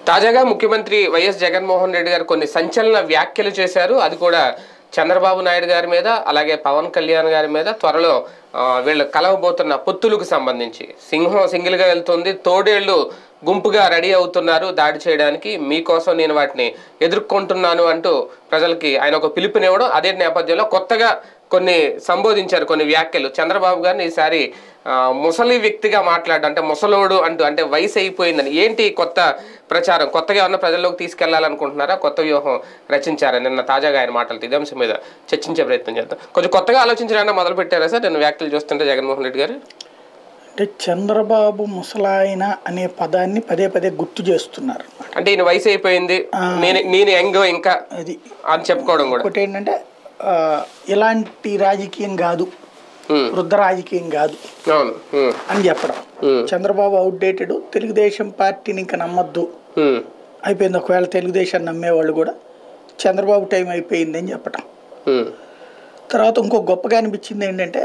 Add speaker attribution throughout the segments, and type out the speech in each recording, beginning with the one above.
Speaker 1: తాజాగా ముఖ్యమంత్రి వైఎస్ జగన్మోహన్ రెడ్డి గారు కొన్ని సంచలన వ్యాఖ్యలు చేశారు అది కూడా చంద్రబాబు నాయుడు గారి మీద అలాగే పవన్ కళ్యాణ్ గారి మీద త్వరలో ఆ, వీళ్ళు కలవబోతున్న పొత్తులకు సంబంధించి సింహం సింగిల్గా వెళ్తుంది తోడేళ్లు గుంపుగా రెడీ అవుతున్నారు దాడి చేయడానికి మీకోసం నేను వాటిని ఎదుర్కొంటున్నాను అంటూ ప్రజలకి ఆయన ఒక పిలుపునివ్వడం అదే నేపథ్యంలో కొత్తగా కొన్ని సంబోధించారు కొన్ని వ్యాఖ్యలు చంద్రబాబు గారిని ఈసారి ఆ, ముసలి వ్యక్తిగా మాట్లాడడం అంటే ముసలోడు అంటూ అంటే వయసు అయిపోయిందని ఏంటి కొత్త ప్రచారం కొత్తగా ఉన్న ప్రజల్లోకి తీసుకెళ్లాలనుకుంటున్నారా కొత్త వ్యూహం రచించారా నిన్న తాజాగా ఆయన మాటలు ఇదే అంశం మీద చర్చించే ప్రయత్నం చేద్దాం కొంచెం కొత్తగా ఆలోచించడానికి మొదలు పెట్టారా సార్ నేను వ్యాఖ్యలు చూస్తుంటే జగన్మోహన్ రెడ్డి గారు
Speaker 2: అంటే చంద్రబాబు ముసలాయన అనే పదాన్ని పదే పదే గుర్తు చేస్తున్నారు
Speaker 1: అంటే ఈయన వయసు అయిపోయింది నేను నేను యంగ్ ఇంకా
Speaker 2: అది
Speaker 1: అని చెప్పుకోవడం కూడా
Speaker 2: ఒకటి ఏంటంటే ఆ, ఇలాంటి రాజకీయం కాదు
Speaker 1: ఉమ్,
Speaker 2: వృద్ధ రాజకీయం కాదు
Speaker 1: అవును ఉమ్,
Speaker 2: అని చెప్పడం
Speaker 1: ఉమ్,
Speaker 2: చంద్రబాబు అవుట్డేటెడ్ తెలుగుదేశం పార్టీని ఇంకా నమ్మద్దు
Speaker 1: ఉమ్,
Speaker 2: అయిపోయింది ఒకవేళ తెలుగుదేశం నమ్మేవాళ్ళు కూడా చంద్రబాబు టైం అయిపోయింది అని చెప్పటం
Speaker 1: ఉమ్,
Speaker 2: తర్వాత ఇంకో గొప్పగా అనిపించింది ఏంటంటే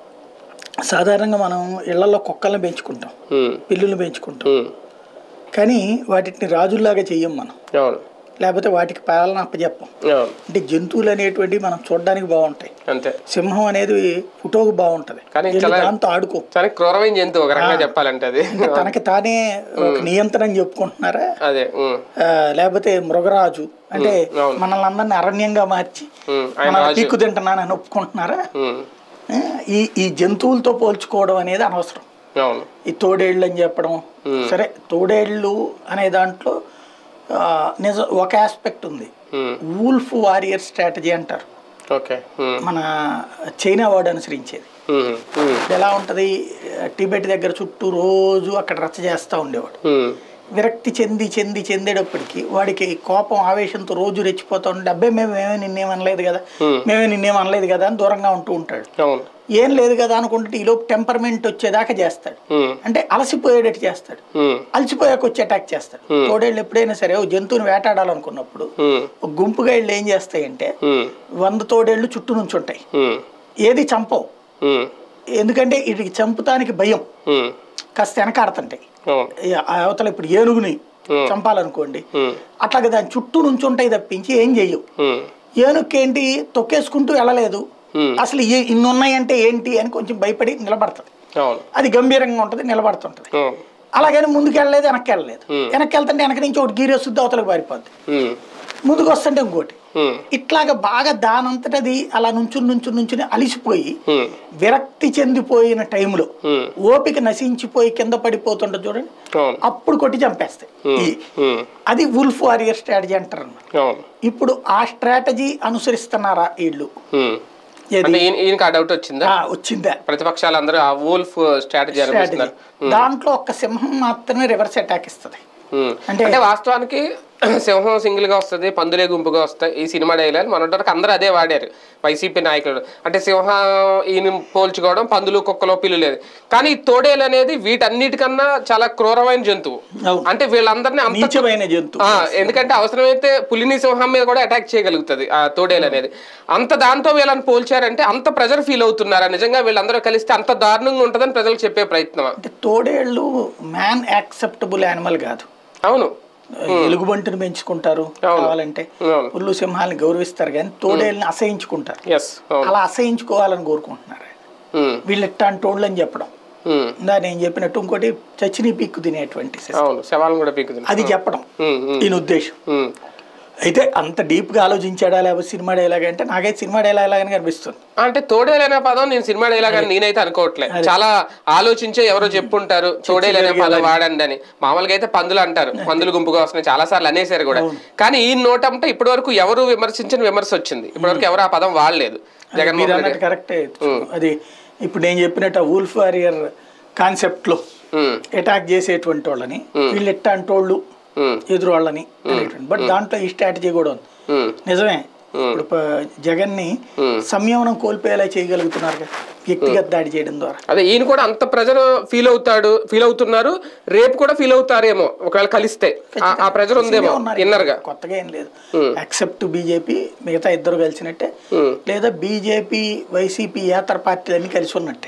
Speaker 2: సాధారణంగా మనం ఇళ్లలో కుక్కల్ని పెంచుకుంటాం
Speaker 1: ఉమ్,
Speaker 2: పిల్లుల్ని పెంచుకుంటాం
Speaker 1: ఉమ్,
Speaker 2: కానీ వాటిని రాజుల్లాగా చెయ్యం మనం
Speaker 1: అవును
Speaker 2: లేకపోతే వాటికి పాలన అప్పచెప్పం
Speaker 1: అవును
Speaker 2: అంటే జంతువులు అనేటువంటివి మనం చూడడానికి బాగుంటాయి
Speaker 1: అంతే
Speaker 2: సింహం అనేది ఫోటోకి బాగుంటుంది
Speaker 1: కానీ
Speaker 2: వెళ్ళి
Speaker 1: చాలా-
Speaker 2: దాంతో ఆడుకో
Speaker 1: చాలా క్రూరమైన జంతువు ఒక రకంగా చెప్పాలంటే అది
Speaker 2: అంటే తనకి తానే ఒక నియంత్రణ చెప్పుకుంటున్నారా
Speaker 1: అదే ఉమ్,
Speaker 2: ఆ, లేకపోతే మృగరాజు అంటే
Speaker 1: అవును.
Speaker 2: మనల్ని అందరిని అరణ్యంగా మార్చి
Speaker 1: ఉమ్, ఆయన
Speaker 2: మన
Speaker 1: రాజు
Speaker 2: పీక్కు తింటున్నానని ఒప్పుకుంటున్నారా
Speaker 1: ఉమ్,
Speaker 2: ఆ, ఈ ఈ జంతువులతో పోల్చుకోవడం అనేది అనవసరం
Speaker 1: అవును
Speaker 2: ఈ తోడేళ్ళు అని చెప్పడం సరే తోడేళ్ళు అనే దాంట్లో ఆ, నిజం ఒక ఆస్పెక్ట్ ఉంది
Speaker 1: ఉమ్,
Speaker 2: వూల్ఫ్ వారియర్ స్ట్రాటజీ అంటారు
Speaker 1: ఓకే ఉమ్,
Speaker 2: మన చైనా వాడు అనుసరించేది
Speaker 1: ఉమ్, ఉమ్,
Speaker 2: ఎలా ఉంటుంది టిబెట్ దగ్గర చుట్టూ రోజు అక్కడ రచ్చ చేస్తూ ఉండేవాడు
Speaker 1: ఉమ్,
Speaker 2: విరక్తి చెంది చెంది చెందేటప్పటికి వాడికి కోపం ఆవేశంతో రోజు రెచ్చిపోతూ ఉంటే అబ్బాయి మేము ఏమీ నిన్నేం అనలేదు కదా మేమే నిన్నేం అనలేదు కదా అని దూరంగా ఉంటూ ఉంటాడు
Speaker 1: అవును
Speaker 2: ఏం లేదు కదా అనుకుంటే ఈలోపు టెంపర్మెంట్ వచ్చేదాకా చేస్తాడు
Speaker 1: ఉమ్,
Speaker 2: అంటే అలసిపోయేటట్టు చేస్తాడు
Speaker 1: ఉమ్,
Speaker 2: అలసిపోయాక వచ్చి అటాక్ చేస్తాడు తోడేళ్ళు ఎప్పుడైనా సరే ఓ జంతువుని వేటాడాలనుకున్నప్పుడు
Speaker 1: ఉమ్,
Speaker 2: ఒక గుంపుగా వీళ్ళు ఏం చేస్తాయంటే
Speaker 1: ఉమ్,
Speaker 2: వంద తోడేళ్ళు చుట్టూ నుంచి ఉంటాయి
Speaker 1: ఉమ్,
Speaker 2: ఏది చంపవు
Speaker 1: ఉమ్,
Speaker 2: ఎందుకంటే వీటికి చంపుతానికి భయం
Speaker 1: ఉమ్,
Speaker 2: కాస్త వెనకాడుతుంటాయి
Speaker 1: అవును
Speaker 2: ఈ ఆ అవతల ఇప్పుడు ఏనుగుని చంపాలనుకోండి
Speaker 1: ఉమ్,
Speaker 2: అట్లాగే దాని చుట్టూ నుంచి ఉంటాయి తప్పించి ఏం చెయ్యవు
Speaker 1: ఉమ్,
Speaker 2: ఏనుగుకేంటి తొక్కేసుకుంటూ వెళ్ళలేదు
Speaker 1: Hmm.
Speaker 2: అసలు ఈ- ఇన్ని ఉన్నాయంటే ఏంటి అని కొంచెం భయపడి నిలబడుతుంది
Speaker 1: అవును
Speaker 2: అది గంభీరంగా ఉంటుంది నిలబడుతుంటుంది
Speaker 1: అవును
Speaker 2: అలాగని ముందుకు వెళ్ళలేదు వెనక్కి వెళ్ళలేదు వెనక్కి వెళ్తుంటే వెనక నుంచి ఒకటి గీరేస్తుంది అవతలకు పారిపోద్ది
Speaker 1: ఉమ్,
Speaker 2: ముందుకు వస్తుంటే ఇంకోటి
Speaker 1: ఉమ్,
Speaker 2: ఇట్లాగా బాగా దానంతటది అలా నుంచుని నుంచుని నుంచుని అలిసిపోయి
Speaker 1: ఉమ్,
Speaker 2: విరక్తి చెందిపోయిన టైంలో
Speaker 1: ఉమ్,
Speaker 2: ఓపిక నశించిపోయి కింద పడిపోతుంటుంది చూడండి
Speaker 1: అవును
Speaker 2: అప్పుడు కొట్టి చంపేస్తాయి ఈ
Speaker 1: ఉమ్,
Speaker 2: అది వుల్ఫ్ వారియర్ స్ట్రాటజీ అంటారు అన్నమాట
Speaker 1: అవును
Speaker 2: ఇప్పుడు ఆ స్ట్రాటజీ అనుసరిస్తున్నారా వీళ్ళు
Speaker 1: ఉమ్.
Speaker 2: ఏది?
Speaker 1: అంటే ఈయన ఈయనకి ఆ డౌట్ వచ్చిందా
Speaker 2: ఆ, వచ్చిందా
Speaker 1: ప్రతిపక్షాలందరూ ఆ వూల్ఫ్ స్ట్రాటజీ
Speaker 2: స్ట్రాటజీ
Speaker 1: అనిపిస్తున్నారు
Speaker 2: దాంట్లో ఒక్క సింహం మాత్రమే రివర్స్ అటాక్ ఇస్తుంది
Speaker 1: ఉమ్.
Speaker 2: అంటే-
Speaker 1: అంటే వాస్తవానికి సింహం సింగిల్ గా వస్తుంది పందులే గుంపుగా వస్తాయి ఈ సినిమా డైలాగ్ మన వరకు అందరూ అదే వాడారు వైసీపీ నాయకులు అంటే సింహం ఈయన పోల్చుకోవడం పందులు కుక్కలో పిల్లు లేదు కానీ ఈ తోడేలు అనేది వీటన్నిటికన్నా చాలా క్రూరమైన జంతువు
Speaker 2: అవును.
Speaker 1: అంటే వీళ్ళందరినీ అంత
Speaker 2: నీచమైన జంతువు
Speaker 1: ఆ, ఎందుకంటే అవసరమైతే పులిని సింహం మీద కూడా అటాక్ చేయగలుగుతుంది ఆ తోడేలు అనేది అంత దాంతో వీళ్ళని పోల్చారంటే అంత ప్రజలు ఫీల్ అవుతున్నారా నిజంగా వీళ్ళందరూ కలిస్తే అంత దారుణంగా ఉంటుందని ప్రజలకు చెప్పే ప్రయత్నం
Speaker 2: అంటే తోడేళ్ళు మ్యాన్ యాక్సెప్టబుల్ యానిమల్ కాదు
Speaker 1: అవును
Speaker 2: ఎలుగుబంటిని పెంచుకుంటారు కావాలంటే
Speaker 1: అవును
Speaker 2: పుల్లు సింహాలని గౌరవిస్తారు కానీ తోడేళ్ళని అసహించుకుంటారు
Speaker 1: ఎస్ అవును
Speaker 2: అలా అసహించుకోవాలని కోరుకుంటున్నారు
Speaker 1: ఉమ్,
Speaker 2: వీళ్ళు ఇట్టాంటి టోళ్ళు అని చెప్పడం
Speaker 1: ఉమ్,
Speaker 2: ఇందా నేను చెప్పినట్టు ఇంకోటి చచ్చిని పీక్కు తినేటువంటి system.
Speaker 1: అవును శవాలను కూడా పీకుతుంది
Speaker 2: అది చెప్పడం
Speaker 1: ఉమ్, ఉమ్,
Speaker 2: ఈయన ఉద్దేశం
Speaker 1: ఉమ్.
Speaker 2: అయితే అంత డీప్గా ఆలోచించాడా లేకపోతే సినిమా డైలాగ్ అంటే నాకైతే సినిమా డైలాగ్ లాగానే కనిపిస్తుంది
Speaker 1: అంటే తోడేలనే పదం నేను సినిమా డైలాగ్ అని నేనైతే అనుకోవట్లే చాలా ఆలోచించే ఎవరో చెప్పుంటారు తోడేలనే పదం వాడండి అని మామూలుగా అయితే పందులు అంటారు పందులు గుంపుగా వస్తున్నాయి చాలా సార్లు అనేసారు కూడా కానీ ఈ నోట్ అంటే ఇప్పటి వరకు ఎవరు విమర్శించిన విమర్శ వచ్చింది ఇప్పటి వరకు ఎవరు ఆ పదం వాడలేదు
Speaker 2: మీరు
Speaker 1: జగన్మోహన్ రెడ్డి
Speaker 2: అన్నట్టు కరెక్టే అది ఇప్పుడు నేను చెప్పినట్టు వూల్ఫ్ వారియర్ కాన్సెప్ట్లో
Speaker 1: ఉమ్,
Speaker 2: అటాక్ చేసేటువంటి వాళ్ళని వీళ్ళు ఎట్టాంటి వాళ్ళు
Speaker 1: ఉమ్,
Speaker 2: ఎదురు వాళ్ళని అనేటువంటి బట్ దాంట్లో ఈ స్ట్రాటజీ కూడా ఉంది
Speaker 1: ఉమ్,
Speaker 2: నిజమే ఇప్పుడు ప- జగన్ని సంయమనం కోల్పోయేలా చేయగలుగుతున్నారు కదా, వ్యక్తిగత దాడి చేయడం ద్వారా
Speaker 1: అదే ఈయన కూడా అంత ప్రెజర్ ఫీల్ అవుతాడు ఫీల్ అవుతున్నారు రేపు కూడా ఫీల్ అవుతారేమో ఒకవేళ కలిస్తే ఆ- ఆ ప్రెజర్ ఉందేమో
Speaker 2: ఉన్నారు
Speaker 1: ఇన్నర్ గా
Speaker 2: కొత్తగా ఏం లేదు ఎక్సెప్ట్ బీజేపీ మిగతా ఇద్దరు కలిసినట్టే
Speaker 1: ఉమ్,
Speaker 2: లేదా బీజేపీ వైసీపీ ఏతర పార్టీలన్నీ కలిసి ఉన్నట్టే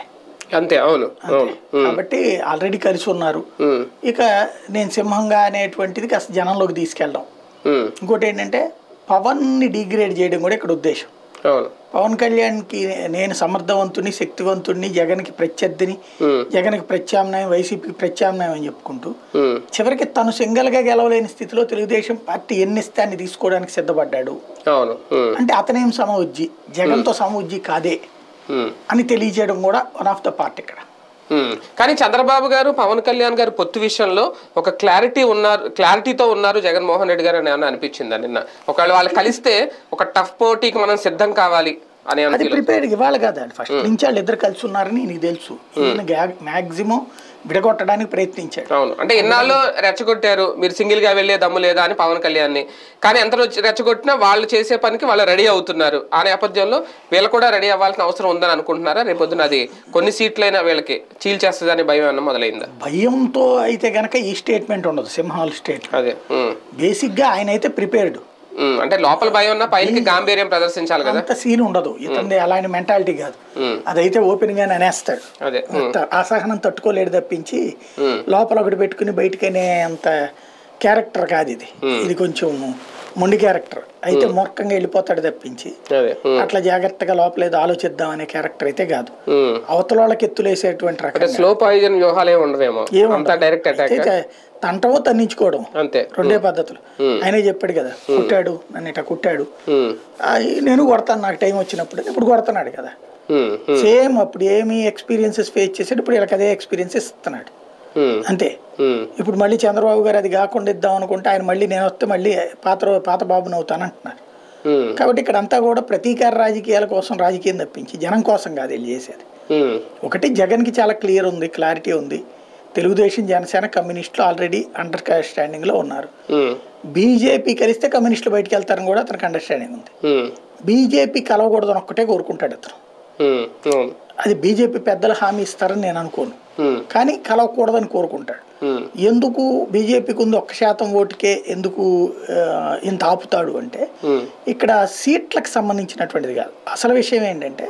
Speaker 1: అంతే అవును అవును
Speaker 2: కాబట్టి ఆల్రెడీ కలిసి ఉన్నారు
Speaker 1: ఉమ్,
Speaker 2: ఇక నేను సింహంగా అనేటువంటిది కాస్త జనంలోకి తీసుకెళ్ళడం
Speaker 1: ఉమ్,
Speaker 2: ఇంకోటి ఏంటంటే పవన్ని డిగ్రేడ్ చేయడం కూడా ఇక్కడ ఉద్దేశం
Speaker 1: అవును
Speaker 2: పవన్ కళ్యాణ్కి నేను సమర్థవంతుని శక్తివంతుడిని జగన్కి ప్రత్యర్థిని
Speaker 1: ఉమ్,
Speaker 2: జగన్కి ప్రత్యామ్నాయం వైసీపీకి ప్రత్యామ్నాయం అని చెప్పుకుంటూ
Speaker 1: ఉమ్,
Speaker 2: చివరికి తను సింగల్గా గెలవలేని స్థితిలో తెలుగుదేశం పార్టీ ఎన్ని ఇస్తే అన్ని తీసుకోవడానికి సిద్ధపడ్డాడు
Speaker 1: అవును ఉమ్,
Speaker 2: అంటే అతనేం సమవుజ్జి జగన్తో సమవుజ్జి కాదే
Speaker 1: ఉమ్.
Speaker 2: అని తెలియజేయడం కూడా వన్ ఆఫ్ ద పార్ట్ ఇక్కడ
Speaker 1: ఉమ్. కానీ చంద్రబాబు గారు పవన్ కళ్యాణ్ గారు పొత్తు విషయంలో ఒక క్లారిటీ ఉన్నారు క్లారిటీతో ఉన్నారు జగన్మోహన్ రెడ్డి గారు అని ఏమన్నా అనిపించిందా నిన్న ఒకవేళ వాళ్ళు కలిస్తే ఒక టఫ్ పోటీకి మనం సిద్ధం కావాలి అని
Speaker 2: అది
Speaker 1: అనిపించలేదు
Speaker 2: ప్రిపేర్డ్ ఇవ్వాలి కదా ఫస్ట్ నుంచి వాళ్ళు ఇద్దరు కలిసి ఉన్నారని నీకు తెలుసు ఈయన మ్యాక్సిమం విడగొట్టడానికి ప్రయత్నించాడు
Speaker 1: అవును అంటే ఇన్నాళ్ళు రెచ్చగొట్టారు మీరు సింగిల్ గా వెళ్లే దమ్ము లేదా అని పవన్ కళ్యాణ్ ని కానీ ఎంత రెచ్చ- రెచ్చగొట్టినా వాళ్ళు చేసే పనికి వాళ్ళు రెడీ అవుతున్నారు ఆ నేపథ్యంలో వీళ్ళు కూడా రెడీ అవ్వాల్సిన అవసరం ఉందని అనుకుంటున్నారా రేపొద్దున అది కొన్ని సీట్లైనా వీళ్ళకి చీల్చేస్తుందని భయం అన్న మొదలైందా
Speaker 2: భయంతో అయితే గనక ఈ స్టేట్మెంట్ ఉండదు సింహాల్ స్టేట్
Speaker 1: అదే ఉమ్,
Speaker 2: బేసిక్గా ఆయన అయితే ప్రిపేర్డ్
Speaker 1: ఉమ్, అంటే లోపల భయం ఉన్నా పైకి గాంభీర్యం ప్రదర్శించాలి కదా
Speaker 2: అంత సీన్ ఉండదు ఇతనిది అలాంటి మెంటాలిటీ కాదు
Speaker 1: ఉమ్,
Speaker 2: అదైతే ఓపెన్ గానే అనేస్తాడు
Speaker 1: అదే ఉమ్,
Speaker 2: త- అసహనం తట్టుకోలేడు తప్పించి
Speaker 1: ఉమ్,
Speaker 2: లోపల ఒకటి పెట్టుకుని బయటకనే అంత క్యారెక్టర్ కాదు ఇది ఇది కొంచెం మొండి క్యారెక్టర్ అయితే మూర్ఖంగా వెళ్ళిపోతాడు తప్పించి
Speaker 1: అదే ఉమ్,
Speaker 2: అట్లా జాగ్రత్తగా లోపల ఏదో ఆలోచిద్దాం అనే క్యారెక్టర్ అయితే కాదు
Speaker 1: ఉమ్.
Speaker 2: అవతల వాళ్ళకి ఎత్తులేసేటువంటి
Speaker 1: అంటే
Speaker 2: రకం
Speaker 1: స్లో పాయిజన్ వ్యూహాలు ఏమి ఉండవేమో అంతా డైరెక్ట్ అటాక్
Speaker 2: అయితే తంటవో తన్నించుకోవడం
Speaker 1: అంతే
Speaker 2: రెండే పద్ధతులు ఆయనే చెప్పాడు కదా కుట్టాడు నన్ను ఇట్లా కుట్టాడు
Speaker 1: ఉమ్,
Speaker 2: ఆ, నేను కొడతాను నాకు టైం వచ్చినప్పుడు ఇప్పుడు కొడుతున్నాడు కదా
Speaker 1: ఉమ్, ఉమ్,
Speaker 2: సేమ్ అప్పుడు ఏమి ఎక్స్పీరియన్సెస్ ఫేస్ చేసాడు ఇప్పుడు వీళ్ళకి అదే ఎక్స్పీరియన్సెస్ ఇస్తున్నాడు
Speaker 1: ఉమ్,
Speaker 2: అంతే
Speaker 1: ఉమ్,
Speaker 2: ఇప్పుడు మళ్ళీ చంద్రబాబు గారు అది కాకుండా ఇద్దాం అనుకుంటే ఆయన మళ్ళీ నేను వస్తే మళ్ళీ పాత రో- పాత బాబుని అవుతాను అంటున్నారు
Speaker 1: ఉమ్,
Speaker 2: కాబట్టి ఇక్కడ అంతా కూడా ప్రతీకార రాజకీయాల కోసం రాజకీయం తప్పించి జనం కోసం కాదు వీళ్ళు చేసేది
Speaker 1: ఉమ్,
Speaker 2: ఒకటి జగన్కి చాలా క్లియర్ ఉంది క్లారిటీ ఉంది తెలుగుదేశం జనసేన కమ్యూనిస్టులు ఆల్రెడీ అండర్ స్టాండింగ్లో ఉన్నారు
Speaker 1: ఉమ్,
Speaker 2: బీజేపీ కలిస్తే కమ్యూనిస్టులు బయటికి వెళ్తారని కూడా అతనికి అండర్స్టాండింగ్ ఉంది
Speaker 1: ఉమ్,
Speaker 2: బీజేపీ కలవకూడదని ఒక్కటే కోరుకుంటాడు అతను
Speaker 1: ఉమ్, అవును.
Speaker 2: అది బీజేపీ పెద్దలు హామీ ఇస్తారని నేను అనుకోను
Speaker 1: ఉమ్,
Speaker 2: కానీ కలవకూడదని కోరుకుంటాడు
Speaker 1: ఉమ్,
Speaker 2: ఎందుకు బీజేపీకి ఉంది ఒక్క శాతం ఓటుకే ఎందుకు ఆ, ఇంత ఆపుతాడు అంటే
Speaker 1: ఉమ్,
Speaker 2: ఇక్కడ సీట్లకు సంబంధించినటువంటిది కాదు అసలు విషయం ఏంటంటే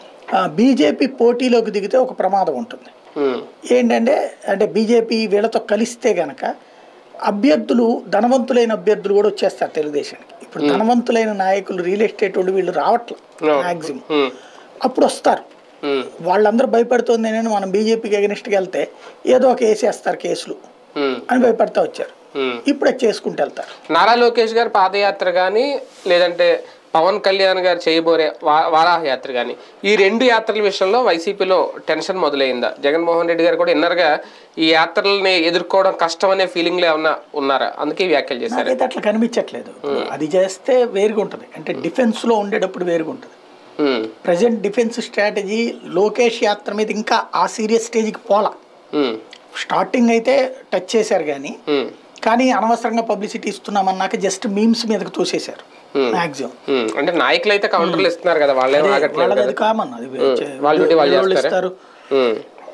Speaker 2: బీజేపీ పోటీలోకి దిగితే ఒక ప్రమాదం ఉంటుంది
Speaker 1: ఉమ్,
Speaker 2: ఏంటంటే అంటే బీజేపీ వీళ్ళతో కలిస్తే గనక అభ్యర్థులు ధనవంతులైన అభ్యర్థులు కూడా వచ్చేస్తారు తెలుగుదేశానికి ఇప్పుడు ధనవంతులైన నాయకులు రియల్ ఎస్టేట్ వాళ్ళు వీళ్ళు రావట్లేదు
Speaker 1: అవును.
Speaker 2: మ్యాక్సిమం
Speaker 1: ఉమ్,
Speaker 2: అప్పుడు వస్తారు
Speaker 1: ఉమ్,
Speaker 2: వాళ్ళందరూ భయపడుతుంది నేను మనం బీజేపీకి అగెనిస్ట్కి వెళ్తే ఏదో ఒక వేసేస్తారు కేసులు
Speaker 1: ఉమ్,
Speaker 2: అని భయపడతా వచ్చారు
Speaker 1: ఉమ్.
Speaker 2: ఇప్పుడు అది చేసుకుంటూ వెళ్తారు
Speaker 1: నారా లోకేష్ గారి పాదయాత్ర కానీ లేదంటే పవన్ కళ్యాణ్ గారు చేయబోరే వా- వారాహ యాత్ర కానీ ఈ రెండు యాత్రల విషయంలో వైసీపీలో టెన్షన్ మొదలైందా జగన్మోహన్ రెడ్డి గారు కూడా ఇన్నర్గా ఈ యాత్రల్ని ఎదుర్కోవడం కష్టం అనే ఫీలింగ్లో ఏమన్నా ఉన్నారా అందుకే ఈ వ్యాఖ్యలు చేశారు
Speaker 2: నాకైతే అట్లా కనిపించట్లేదు ఇప్పుడు అది చేస్తే వేరుగా ఉంటుంది అంటే డిఫెన్స్లో ఉండేటప్పుడు వేరుగా ఉంటుంది
Speaker 1: um,
Speaker 2: present defence strategy Lokesh యాత్ర మీద ఇంకా ఆ సీరియస్ స్టేజ్కి పోలా
Speaker 1: ఉమ్,
Speaker 2: స్టార్టింగ్ అయితే టచ్ చేశారు కానీ
Speaker 1: ఉమ్,
Speaker 2: కానీ అనవసరంగా పబ్లిసిటీ ఇస్తున్నామన్నాక జస్ట్ మీమ్స్ మీదకి తోసేశారు మ్యాక్సిమం
Speaker 1: ఉమ్. అంటే నాయకులు అయితే కౌంటర్లు ఇస్తున్నారు కదా వాళ్ళేం ఆగట్లేదు
Speaker 2: వాళ్ళది అది కామన్ అది
Speaker 1: వాళ్ళు డ్యూటీ వాళ్ళు
Speaker 2: వాళ్ళు
Speaker 1: చేస్తారా?
Speaker 2: ఇస్తారు
Speaker 1: ఉమ్,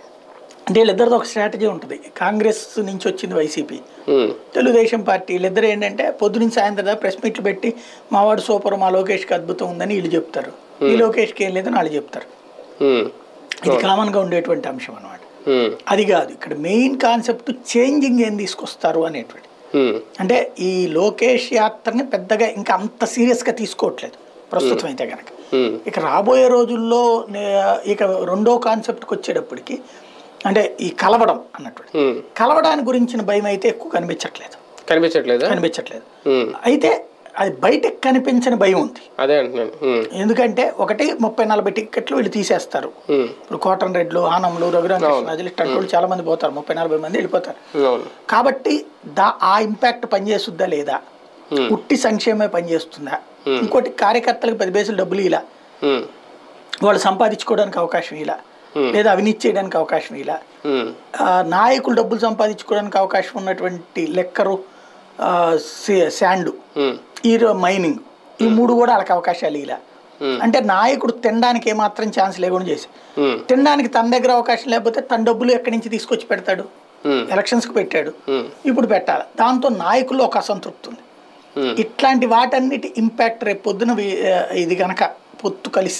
Speaker 2: అంటే వీళ్ళిద్దరిది ఒక స్ట్రాటజీ ఉంటుంది కాంగ్రెస్ నుంచి వచ్చింది వైసీపీ
Speaker 1: ఉమ్,
Speaker 2: తెలుగుదేశం పార్టీ వీళ్ళిద్దరు ఏంటంటే పొద్దునుంచి సాయంత్రం దాకా ప్రెస్ మీట్లు పెట్టి మావాడు సూపర్ మా లోకేష్కి అద్భుతం ఉందని వీళ్ళు చెప్తారు ఈ లోకేష్కి ఏం లేదని వాళ్ళు చెప్తారు
Speaker 1: ఉమ్,
Speaker 2: ఇది కామన్గా ఉండేటువంటి అంశం అనమాట
Speaker 1: ఉమ్,
Speaker 2: అది కాదు ఇక్కడ మెయిన్ కాన్సెప్ట్ చేంజింగ్ ఏం తీసుకొస్తారు అనేటువంటి
Speaker 1: ఉమ్,
Speaker 2: అంటే ఈ లోకేష్ యాత్రని పెద్దగా ఇంకా అంత సీరియస్గా తీసుకోవట్లేదు ప్రస్తుతం అయితే కనుక
Speaker 1: ఉమ్,
Speaker 2: ఇక రాబోయే రోజుల్లో నే- ఇక రెండో కాన్సెప్ట్కి వచ్చేటప్పటికి అంటే ఈ కలవడం అన్నట్టు
Speaker 1: ఉమ్.
Speaker 2: కలవడానికి గురించిన భయం అయితే ఎక్కువ కనిపించట్లేదు
Speaker 1: కనిపించట్లేదా
Speaker 2: కనిపించట్లేదు
Speaker 1: ఉమ్,
Speaker 2: అయితే అది బయటకు కనిపించని భయం ఉంది
Speaker 1: అదే అంటున్నాను ఉమ్,
Speaker 2: ఎందుకంటే ఒకటి ముప్పై నలభై టికెట్లు వీళ్ళు తీసేస్తారు
Speaker 1: ఉమ్,
Speaker 2: ఇప్పుడు కోటన్ రెడ్లు ఆనంలు రఘురామకృష్ణరాజులు ఇట్లాంటి వాళ్ళు చాలా మంది పోతారు ముప్పై నలభై మంది వెళ్ళిపోతారు
Speaker 1: అవును
Speaker 2: కాబట్టి దా ఆ ఇంపాక్ట్ పనిచేస్తుందా లేదా
Speaker 1: Hmm.
Speaker 2: పుట్టి సంక్షేమే పనిచేస్తుందా ఇంకోటి కార్యకర్తలకు పది బేసులు డబ్బులు ఇలా
Speaker 1: ఉమ్,
Speaker 2: వాళ్ళు సంపాదించుకోవడానికి అవకాశం ఇలా లేదా అవినీతి చేయడానికి అవకాశం ఇలా
Speaker 1: ఉమ్,
Speaker 2: ఆ, నాయకులు డబ్బులు సంపాదించుకోవడానికి అవకాశం ఉన్నటువంటి లెక్కరు ఆ, సే- శాండు
Speaker 1: ఉమ్,
Speaker 2: ఈ రో- మైనింగ్ ఈ మూడు కూడా వాళ్ళకి అవకాశాలు ఇలా
Speaker 1: Hmm.
Speaker 2: అంటే నాయకుడు తినడానికి ఏమాత్రం ఛాన్స్ లేకుండా చేసి
Speaker 1: ఉమ్,
Speaker 2: తినడానికి తన దగ్గర అవకాశం లేకపోతే తన డబ్బులు ఎక్కడి నుంచి తీసుకొచ్చి పెడతాడు
Speaker 1: ఉమ్,
Speaker 2: ఎలక్షన్స్కి పెట్టాడు
Speaker 1: ఉమ్,
Speaker 2: ఇప్పుడు పెట్టాలి దాంతో నాయకుల్లో ఒక అసంతృప్తి ఉంది
Speaker 1: ఉమ్,
Speaker 2: ఇట్లాంటి వాటన్నిటి ఇంపాక్ట్ రేపు పొద్దున వి- ఆ, ఇది గనక పొత్తు కలిస్తే